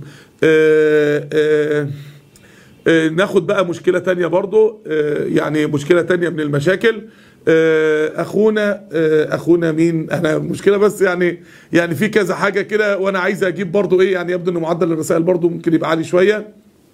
آه آه آه، ناخد بقى مشكلة تانية برضو آه، يعني مشكلة تانية من المشاكل آه، اخونا آه، اخونا مين انا مشكلة بس يعني يعني في كذا حاجة كده وانا عايز اجيب برضو ايه يعني يبدو ان معدل الرسائل برضو ممكن يبقى عالي شوية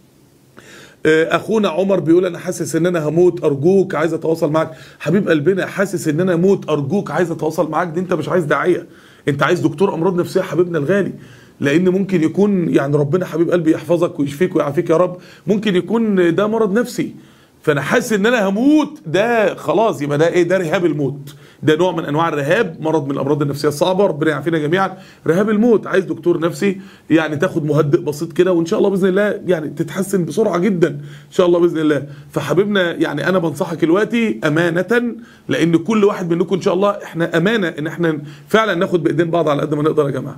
آه، اخونا عمر بيقول انا حاسس ان انا هموت ارجوك عايز اتواصل معاك حبيب قلبنا حاسس ان انا اموت ارجوك عايز اتواصل معاك دي انت مش عايز داعيه انت عايز دكتور امراض نفسيه حبيبنا الغالي لان ممكن يكون يعني ربنا حبيب قلبي يحفظك ويشفيك ويعافيك يا رب ممكن يكون ده مرض نفسي فانا حاسس ان انا هموت ده خلاص يبقى ده ايه ده رهاب الموت ده نوع من انواع الرهاب مرض من الامراض النفسيه الصعبه ربنا يعافينا جميعا رهاب الموت عايز دكتور نفسي يعني تاخد مهدئ بسيط كده وان شاء الله باذن الله يعني تتحسن بسرعه جدا ان شاء الله باذن الله فحبيبنا يعني انا بنصحك دلوقتي امانه لان كل واحد منكم ان شاء الله احنا امانه ان احنا فعلا ناخد بايدين بعض على قد ما نقدر يا جماعه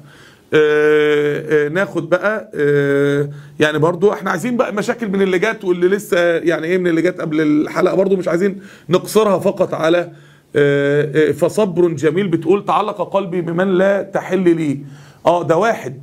آه، آه، ناخد بقى آه، يعني برضو احنا عايزين بقى مشاكل من اللي جت واللي لسه يعني ايه من اللي جت قبل الحلقه برضو مش عايزين نقصرها فقط على آه، آه، فصبر جميل بتقول تعلق قلبي بمن لا تحل لي اه ده واحد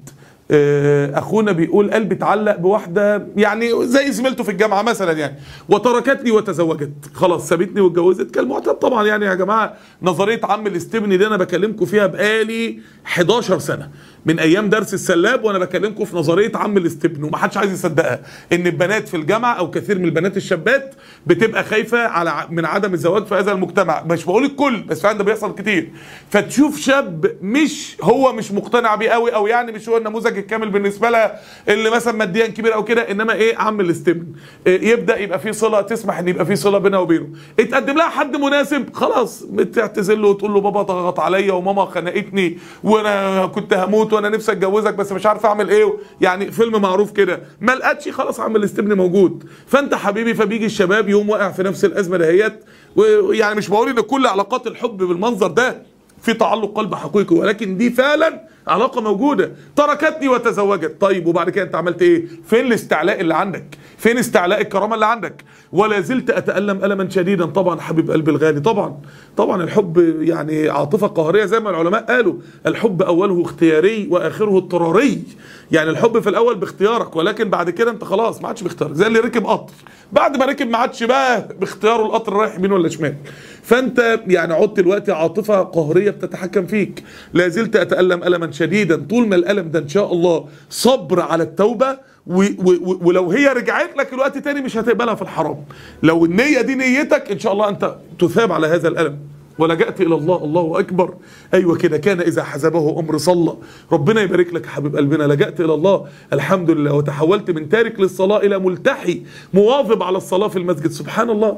آه، اخونا بيقول قلبي اتعلق بواحده يعني زي زميلته في الجامعه مثلا يعني وتركتني وتزوجت خلاص سابتني واتجوزت كالمعتاد طبعا يعني يا جماعه نظريه عم الاستبني دي انا بكلمكم فيها بقالي 11 سنه من ايام درس السلاب وانا بكلمكم في نظريه عم الاستبن ومحدش عايز يصدقها ان البنات في الجامعه او كثير من البنات الشابات بتبقى خايفه على ع- من عدم الزواج في هذا المجتمع مش بقول الكل بس فعلا ده بيحصل كتير فتشوف شاب مش هو مش مقتنع بيه قوي او يعني مش هو النموذج الكامل بالنسبه لها اللي مثلا ماديا كبير او كده انما ايه عم الاستبن إيه يبدا يبقى في صله تسمح ان يبقى في صله بينها وبينه اتقدم لها حد مناسب خلاص بتعتذر له وتقول له بابا ضغط عليا وماما خنقتني وانا كنت هموت وانا نفسي اتجوزك بس مش عارف اعمل ايه يعني فيلم معروف كده ما لقتش خلاص عم الاستبن موجود فانت حبيبي فبيجي الشباب يوم واقع في نفس الازمه دهيت ويعني مش بقول ان كل علاقات الحب بالمنظر ده في تعلق قلب حقيقي ولكن دي فعلا علاقه موجوده تركتني وتزوجت طيب وبعد كده انت عملت ايه فين الاستعلاء اللي عندك فين استعلاء الكرامه اللي عندك ولا زلت اتالم الما شديدا طبعا حبيب قلبي الغالي طبعا طبعا الحب يعني عاطفه قهريه زي ما العلماء قالوا الحب اوله اختياري واخره اضطراري يعني الحب في الاول باختيارك ولكن بعد كده انت خلاص ما عادش باختيارك زي اللي ركب قطر بعد ما ركب ما عادش بقى باختياره القطر رايح يمين ولا شمال فانت يعني عدت دلوقتي عاطفه قهريه بتتحكم فيك لا زلت اتالم الما شديدا طول ما الالم ده ان شاء الله صبر على التوبه و و ولو هي رجعت لك الوقت تاني مش هتقبلها في الحرام لو النيه دي نيتك ان شاء الله انت تثاب على هذا الالم ولجأت إلى الله الله أكبر أيوة كده كان إذا حزبه أمر صلى ربنا يبارك لك يا حبيب قلبنا لجأت إلى الله الحمد لله وتحولت من تارك للصلاة إلى ملتحي مواظب على الصلاة في المسجد سبحان الله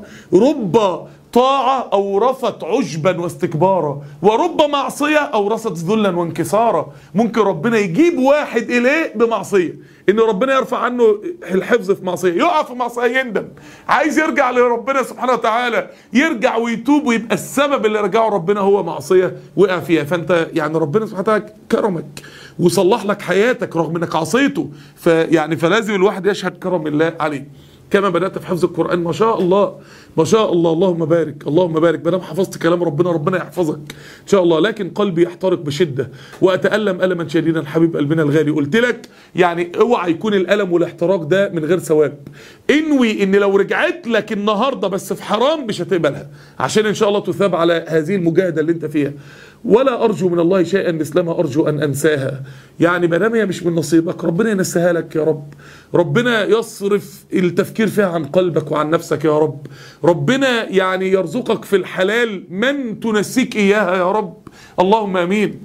رب طاعة أورثت عجبا واستكبارا ورب معصية أورثت ذلا وانكسارا ممكن ربنا يجيب واحد إليه بمعصية إن ربنا يرفع عنه الحفظ في معصية يقع في معصية يندم عايز يرجع لربنا سبحانه وتعالى يرجع ويتوب ويبقى السبب اللي رجعه ربنا هو معصية وقع فيها فأنت يعني ربنا سبحانه وتعالى كرمك وصلح لك حياتك رغم انك عصيته فيعني فلازم الواحد يشهد كرم الله عليه كما بدات في حفظ القران ما شاء الله ما شاء الله اللهم بارك اللهم بارك ما دام حفظت كلام ربنا ربنا يحفظك ان شاء الله لكن قلبي يحترق بشده واتالم الما شديدا حبيب قلبنا الغالي قلت لك يعني اوعى يكون الالم والاحتراق ده من غير ثواب انوي ان لو رجعت لك النهارده بس في حرام مش هتقبلها عشان ان شاء الله تثاب على هذه المجاهده اللي انت فيها ولا ارجو من الله شيئا مثلما ارجو ان انساها يعني ما دام هي مش من نصيبك ربنا ينساها لك يا رب ربنا يصرف التفكير فيها عن قلبك وعن نفسك يا رب ربنا يعني يرزقك في الحلال من تنسيك اياها يا رب اللهم امين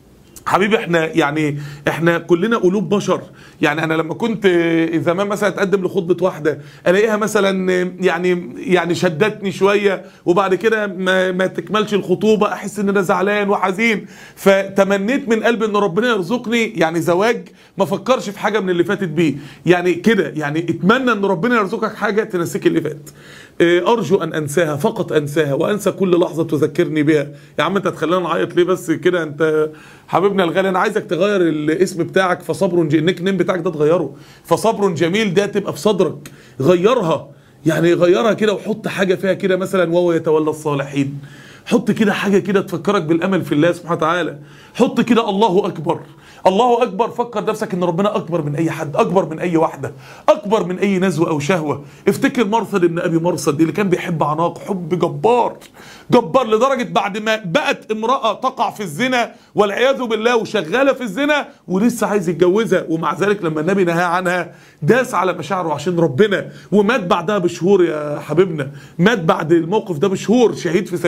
حبيبي احنا يعني احنا كلنا قلوب بشر يعني انا لما كنت زمان مثلا اتقدم لخطبه واحده الاقيها مثلا يعني يعني شدتني شويه وبعد كده ما, ما تكملش الخطوبه احس ان انا زعلان وحزين فتمنيت من قلبي ان ربنا يرزقني يعني زواج ما فكرش في حاجه من اللي فاتت بيه يعني كده يعني اتمنى ان ربنا يرزقك حاجه تنسيك اللي فات اه، ارجو ان انساها فقط انساها وانسى كل لحظه تذكرني بها يا عم انت تخلينا نعيط ليه بس كده انت حبيبنا الغالي انا عايزك تغير الاسم بتاعك فصبر ج... النيك نيم بتاعك ده تغيره فصبر جميل ده تبقى في صدرك غيرها يعني غيرها كده وحط حاجه فيها كده مثلا وهو يتولى الصالحين حط كده حاجه كده تفكرك بالامل في الله سبحانه وتعالى حط كده الله اكبر الله اكبر فكر نفسك ان ربنا اكبر من اي حد اكبر من اي واحده اكبر من اي نزوه او شهوه افتكر مرصد ابن ابي مرصد اللي كان بيحب عناق حب جبار جبار لدرجه بعد ما بقت امراه تقع في الزنا والعياذ بالله وشغاله في الزنا ولسه عايز يتجوزها ومع ذلك لما النبي نهى عنها داس على مشاعره عشان ربنا ومات بعدها بشهور يا حبيبنا مات بعد الموقف ده بشهور شهيد في سبيل الله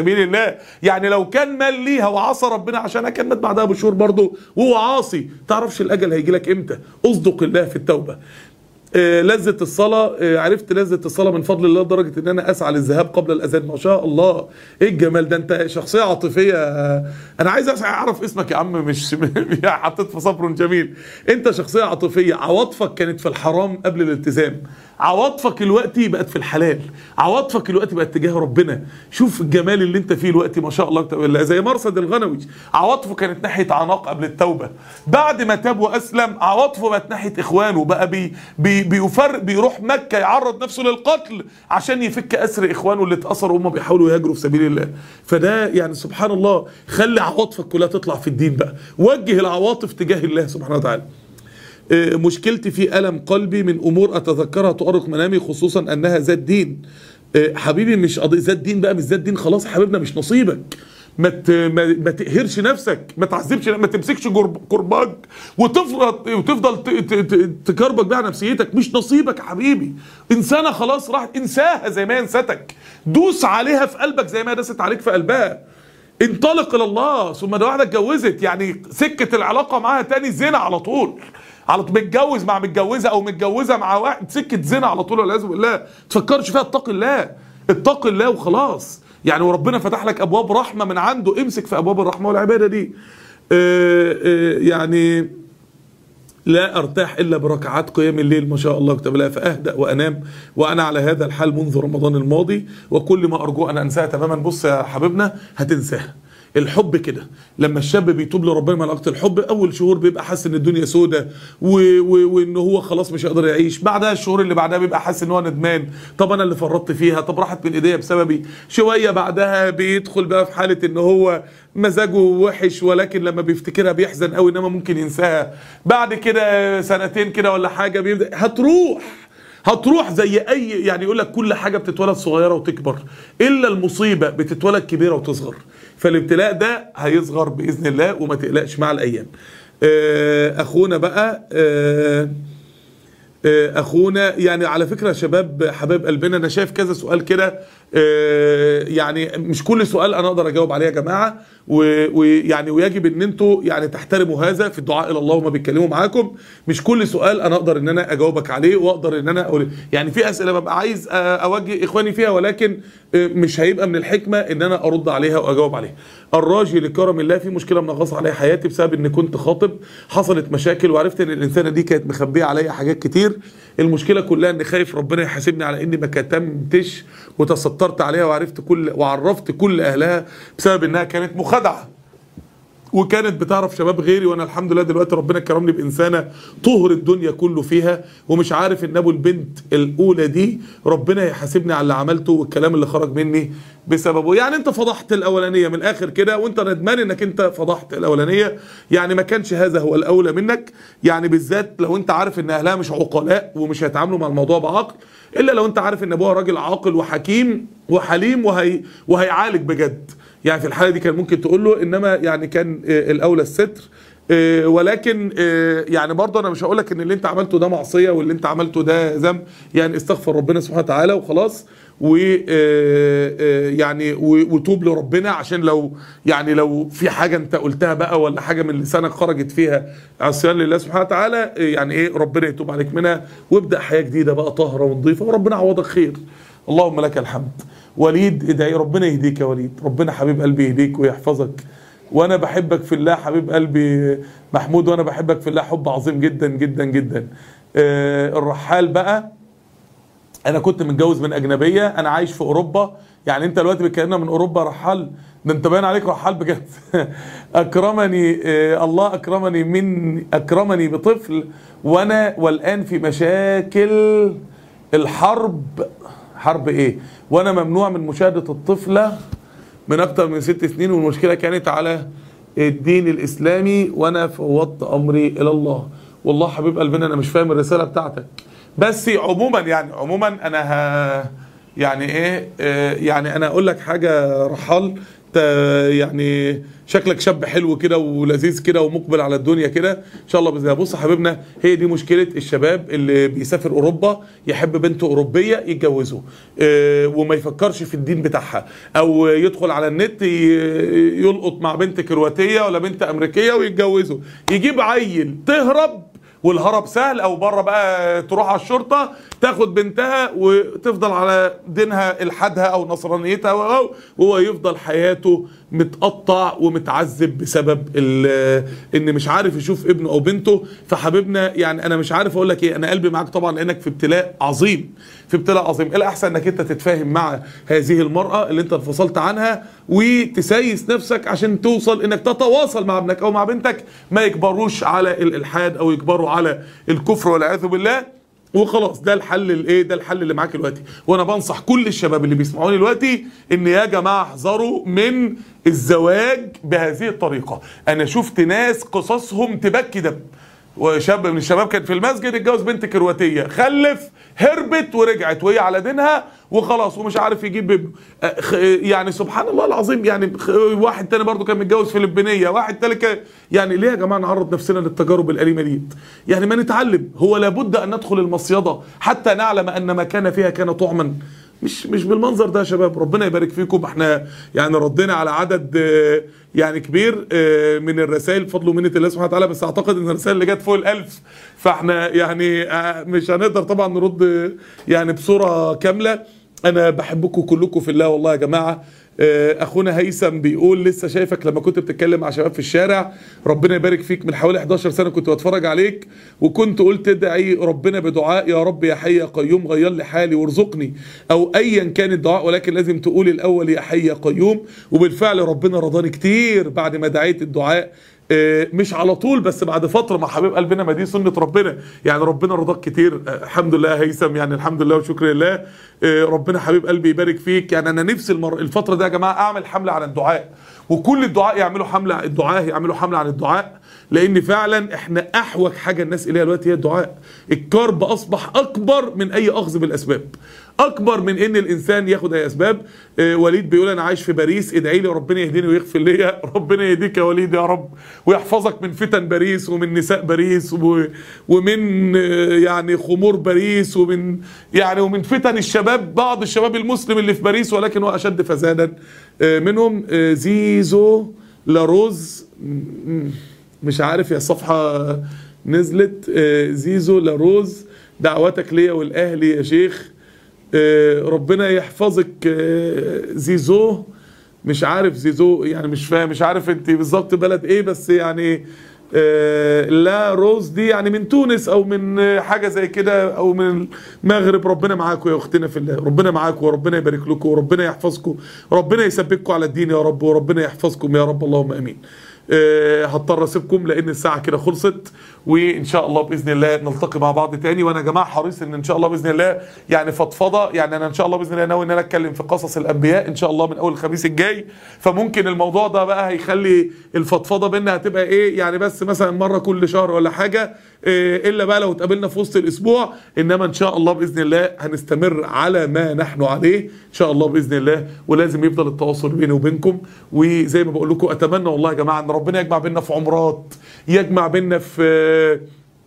الله يعني لو كان مال ليها وعصى ربنا عشانها كان مات بعدها بشهور برضه وهو عاصي تعرفش الاجل هيجي لك امتى اصدق الله في التوبه آه، لذة الصلاة آه، عرفت لذة الصلاة من فضل الله لدرجة ان انا اسعى للذهاب قبل الاذان ما شاء الله ايه الجمال ده انت شخصية عاطفية آه، انا عايز أسعى اعرف اسمك يا عم مش يا حطيت في صبر جميل انت شخصية عاطفية عواطفك كانت في الحرام قبل الالتزام عواطفك دلوقتي بقت في الحلال عواطفك دلوقتي بقت تجاه ربنا شوف الجمال اللي انت فيه دلوقتي ما شاء الله تبارك الله. زي مرصد الغنوي عواطفه كانت ناحيه عناق قبل التوبه بعد ما تاب واسلم عواطفه بقت ناحيه اخوانه بقى بي بي بيفر بيروح مكه يعرض نفسه للقتل عشان يفك اسر اخوانه اللي اتاثروا وهم بيحاولوا يهاجروا في سبيل الله فده يعني سبحان الله خلي عواطفك كلها تطلع في الدين بقى وجه العواطف تجاه الله سبحانه وتعالى آه، مشكلتي في ألم قلبي من أمور أتذكرها تؤرق منامي خصوصا أنها ذات دين آه، حبيبي مش قضية ذات دين بقى مش ذات دين خلاص يا حبيبنا مش نصيبك ما ت- ما ما تقهرش نفسك ما تعذبش ما تمسكش جرب- كرباج وتفضل وتفضل ت- ت- ت- تكربج بقى نفسيتك مش نصيبك يا حبيبي انسانه خلاص راحت انساها زي ما هي انستك دوس عليها في قلبك زي ما هي دست عليك في قلبها انطلق الى الله ثم ده واحده اتجوزت يعني سكه العلاقه معاها تاني زنا على طول على طول متجوز مع متجوزه او متجوزه مع واحد سكه زنا على طول والعياذ بالله تفكرش فيها اتق الله اتق الله وخلاص يعني وربنا فتح لك ابواب رحمه من عنده امسك في ابواب الرحمه والعباده دي آه، آه، يعني لا ارتاح الا بركعات قيام الليل ما شاء الله كتب الله فاهدا وانام وانا على هذا الحال منذ رمضان الماضي وكل ما ارجو ان انساها تماما بص يا حبيبنا هتنساها الحب كده لما الشاب بيتوب لربنا من علاقه الحب اول شهور بيبقى حاسس ان الدنيا سودة و- و- وان هو خلاص مش هيقدر يعيش بعدها الشهور اللي بعدها بيبقى حاسس ان هو ندمان طب انا اللي فرطت فيها طب راحت من ايديا بسببي شويه بعدها بيدخل بقى في حاله ان هو مزاجه وحش ولكن لما بيفتكرها بيحزن قوي انما ممكن ينساها بعد كده سنتين كده ولا حاجه بيبدا هتروح هتروح زي اي يعني يقول لك كل حاجه بتتولد صغيره وتكبر الا المصيبه بتتولد كبيره وتصغر فالابتلاء ده هيصغر باذن الله وما تقلقش مع الايام آه، اخونا بقى آه، آه، اخونا يعني على فكره يا شباب حبايب قلبنا انا شايف كذا سؤال كده آه، يعني مش كل سؤال انا اقدر اجاوب عليه يا جماعه و- ويعني ويجب ان انتوا يعني تحترموا هذا في الدعاء الى الله وما بيتكلموا معاكم مش كل سؤال انا اقدر ان انا اجاوبك عليه واقدر ان انا اقول يعني في اسئله ببقى عايز آه، اوجه اخواني فيها ولكن آه، مش هيبقى من الحكمه ان انا ارد عليها واجاوب عليها الراجي لكرم الله في مشكله منغصه عليا حياتي بسبب ان كنت خاطب حصلت مشاكل وعرفت ان الانسانه دي كانت مخبيه عليا حاجات كتير المشكله كلها اني خايف ربنا يحاسبني على اني ما كتمتش وتسترت عليها وعرفت كل وعرفت كل اهلها بسبب انها كانت مخادعه وكانت بتعرف شباب غيري وانا الحمد لله دلوقتي ربنا كرمني بانسانه طهر الدنيا كله فيها ومش عارف ان ابو البنت الاولى دي ربنا يحاسبني على اللي عملته والكلام اللي خرج مني بسببه يعني انت فضحت الاولانيه من الاخر كده وانت ندمان انك انت فضحت الاولانيه يعني ما كانش هذا هو الاولى منك يعني بالذات لو انت عارف ان اهلها مش عقلاء ومش هيتعاملوا مع الموضوع بعقل الا لو انت عارف ان ابوها راجل عاقل وحكيم وحليم وهي وهيعالج بجد يعني في الحاله دي كان ممكن تقول له انما يعني كان آه، الاولى الستر آه، ولكن آه، يعني برضه انا مش هقول لك ان اللي انت عملته ده معصيه واللي انت عملته ده ذنب يعني استغفر ربنا سبحانه وتعالى وخلاص و آه، آه، يعني و- وتوب لربنا عشان لو يعني لو في حاجه انت قلتها بقى ولا حاجه من لسانك خرجت فيها عصيان لله سبحانه وتعالى آه، يعني ايه ربنا يتوب عليك منها وابدا حياه جديده بقى طاهره ونظيفه وربنا عوضك خير اللهم لك الحمد وليد ادعي ربنا يهديك يا وليد ربنا حبيب قلبي يهديك ويحفظك وانا بحبك في الله حبيب قلبي محمود وانا بحبك في الله حب عظيم جدا جدا جدا آه الرحال بقى انا كنت متجوز من اجنبيه انا عايش في اوروبا يعني انت دلوقتي بتكلمنا من اوروبا رحال ده انت باين عليك رحال بجد اكرمني آه الله اكرمني من اكرمني بطفل وانا والان في مشاكل الحرب حرب ايه وانا ممنوع من مشاهده الطفله من اكتر من ست سنين والمشكله كانت على الدين الاسلامي وانا فوضت امري الى الله والله حبيب قلبنا انا مش فاهم الرساله بتاعتك بس عموما يعني عموما انا ه... يعني ايه آه، يعني انا اقول لك حاجه رحال انت يعني شكلك شاب حلو كده ولذيذ كده ومقبل على الدنيا كده ان شاء الله باذن الله بص يا حبيبنا هي دي مشكله الشباب اللي بيسافر اوروبا يحب بنت اوروبيه يتجوزه اه وما يفكرش في الدين بتاعها او يدخل على النت ي- يلقط مع بنت كرواتيه ولا بنت امريكيه ويتجوزه يجيب عيل تهرب والهرب سهل او بره بقى تروح على الشرطه تاخد بنتها وتفضل على دينها الحادها او نصرانيتها و- و- وهو يفضل حياته متقطع ومتعذب بسبب ال- ان مش عارف يشوف ابنه او بنته فحبيبنا يعني انا مش عارف اقول لك ايه انا قلبي معاك طبعا لانك في ابتلاء عظيم في ابتلاء عظيم الاحسن انك انت تتفاهم مع هذه المراه اللي انت انفصلت عنها وتسيس نفسك عشان توصل انك تتواصل مع ابنك او مع بنتك ما يكبروش على الالحاد او يكبروا على الكفر والعياذ بالله وخلاص ده الحل الايه ده الحل اللي معاك دلوقتي وانا بنصح كل الشباب اللي بيسمعوني دلوقتي ان يا جماعه احذروا من الزواج بهذه الطريقه انا شفت ناس قصصهم تبكي دم وشاب من الشباب كان في المسجد اتجوز بنت كرواتيه خلف هربت ورجعت وهي على دينها وخلاص ومش عارف يجيب ابنه أه، خ- يعني سبحان الله العظيم يعني خ- واحد تاني برضو كان متجوز فلبينيه واحد تالت كان- يعني ليه يا جماعه نعرض نفسنا للتجارب الاليمه دي يعني ما نتعلم هو لابد ان ندخل المصيده حتى نعلم ان ما كان فيها كان طعما مش مش بالمنظر ده يا شباب ربنا يبارك فيكم احنا يعني ردينا على عدد آه، يعني كبير آه، من الرسائل بفضل ومنة الله سبحانه وتعالى بس اعتقد ان الرسائل اللي جت فوق الألف فاحنا يعني آه، مش هنقدر طبعا نرد آه، يعني بصورة كاملة انا بحبكم كلكم في الله والله يا جماعة آه، اخونا هيثم بيقول لسه شايفك لما كنت بتتكلم مع شباب في الشارع ربنا يبارك فيك من حوالي 11 سنه كنت بتفرج عليك وكنت قلت ادعي ربنا بدعاء يا رب يا حي يا قيوم غير لي حالي وارزقني او ايا كان الدعاء ولكن لازم تقول الاول يا حي يا قيوم وبالفعل ربنا رضاني كتير بعد ما دعيت الدعاء آه، مش على طول بس بعد فتره مع حبيب قلبنا ما دي سنه ربنا يعني ربنا رضاك كتير آه، الحمد لله يا هيثم يعني الحمد لله وشكر لله آه، ربنا حبيب قلبي يبارك فيك يعني انا نفسي المر... الفتره دي يا جماعه اعمل حمله عن الدعاء وكل الدعاء يعملوا حمله الدعاء يعملوا حمله عن الدعاء لان فعلا احنا احوج حاجه الناس اليها دلوقتي هي الدعاء الكرب اصبح اكبر من اي اخذ بالاسباب اكبر من ان الانسان ياخد اي اسباب آه، وليد بيقول انا عايش في باريس ادعي لي ربنا يهديني ويغفر لي ربنا يهديك يا وليد يا رب ويحفظك من فتن باريس ومن نساء باريس و- ومن آه، يعني خمور باريس ومن يعني ومن فتن الشباب بعض الشباب المسلم اللي في باريس ولكن هو اشد فسادا آه، منهم آه، زيزو لاروز م- مش عارف يا الصفحه نزلت آه، زيزو لاروز دعواتك ليا والاهلي يا شيخ آه، ربنا يحفظك آه، زيزو مش عارف زيزو يعني مش فاهم مش عارف انت بالظبط بلد ايه بس يعني آه، لا روز دي يعني من تونس او من آه، حاجه زي كده او من المغرب ربنا معاكم يا اختنا في الله ربنا معاكم وربنا يبارك لكم وربنا يحفظكم ربنا يثبتكم على الدين يا رب وربنا يحفظكم يا رب اللهم امين آه، هضطر اسيبكم لان الساعه كده خلصت وان شاء الله باذن الله نلتقي مع بعض تاني وانا يا جماعه حريص ان ان شاء الله باذن الله يعني فضفضه يعني انا ان شاء الله باذن الله ناوي ان انا اتكلم في قصص الانبياء ان شاء الله من اول الخميس الجاي فممكن الموضوع ده بقى هيخلي الفضفضه بينا هتبقى ايه يعني بس مثلا مره كل شهر ولا حاجه إيه الا بقى لو اتقابلنا في وسط الاسبوع انما ان شاء الله باذن الله هنستمر على ما نحن عليه ان شاء الله باذن الله ولازم يفضل التواصل بيني وبينكم وزي ما بقول لكم اتمنى والله يا جماعه ان ربنا يجمع بيننا في عمرات يجمع بيننا في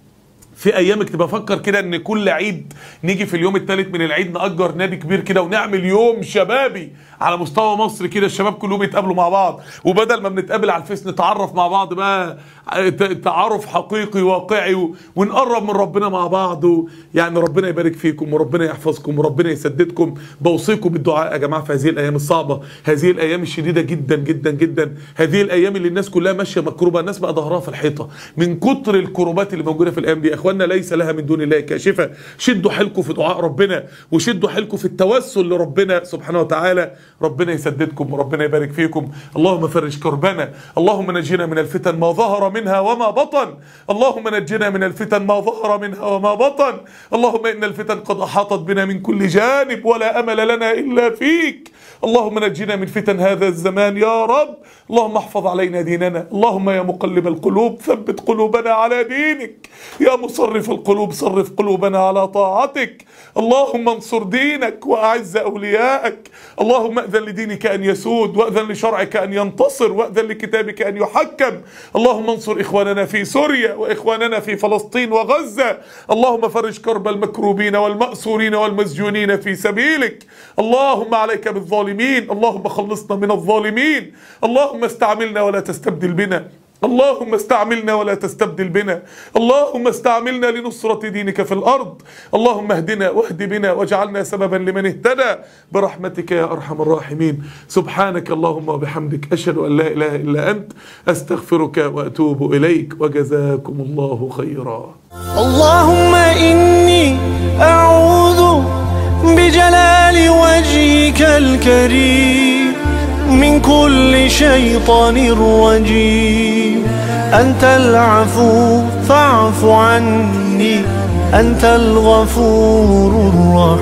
في ايامك تبقى فكر كده ان كل عيد نيجي في اليوم الثالث من العيد نأجر نادي كبير كده ونعمل يوم شبابي على مستوى مصر كده الشباب كلهم يتقابلوا مع بعض وبدل ما بنتقابل على الفيس نتعرف مع بعض بقى ت- تعارف حقيقي واقعي و- ونقرب من ربنا مع بعض و- يعني ربنا يبارك فيكم وربنا يحفظكم وربنا يسددكم بوصيكم بالدعاء يا جماعه في هذه الايام الصعبه هذه الايام الشديده جدا جدا جدا هذه الايام اللي الناس كلها ماشيه مكروبه الناس بقى ظهرها في الحيطه من كتر الكروبات اللي موجوده في الايام دي يا اخوانا ليس لها من دون الله كاشفه شدوا حيلكم في دعاء ربنا وشدوا حيلكم في التوسل لربنا سبحانه وتعالى ربنا يسددكم وربنا يبارك فيكم اللهم فرج كربنا اللهم نجنا من الفتن ما ظهر منها وما بطن اللهم نجنا من الفتن ما ظهر منها وما بطن اللهم ان الفتن قد احاطت بنا من كل جانب ولا امل لنا الا فيك اللهم نجنا من فتن هذا الزمان يا رب اللهم احفظ علينا ديننا اللهم يا مقلب القلوب ثبت قلوبنا على دينك يا مص مصرف القلوب صرف قلوبنا على طاعتك اللهم انصر دينك وأعز أولياءك اللهم أذن لدينك أن يسود وأذن لشرعك أن ينتصر وأذن لكتابك أن يحكم اللهم انصر إخواننا في سوريا وإخواننا في فلسطين وغزة اللهم فرج كرب المكروبين والمأسورين والمسجونين في سبيلك اللهم عليك بالظالمين اللهم خلصنا من الظالمين اللهم استعملنا ولا تستبدل بنا اللهم استعملنا ولا تستبدل بنا اللهم استعملنا لنصرة دينك في الأرض اللهم اهدنا واهد بنا واجعلنا سببا لمن اهتدى برحمتك يا أرحم الراحمين سبحانك اللهم وبحمدك أشهد أن لا إله إلا أنت أستغفرك وأتوب إليك وجزاكم الله خيرا اللهم إني أعوذ بجلال وجهك الكريم من كل شيطان رجيم أنت العفو فاعف عني أنت الغفور الرحيم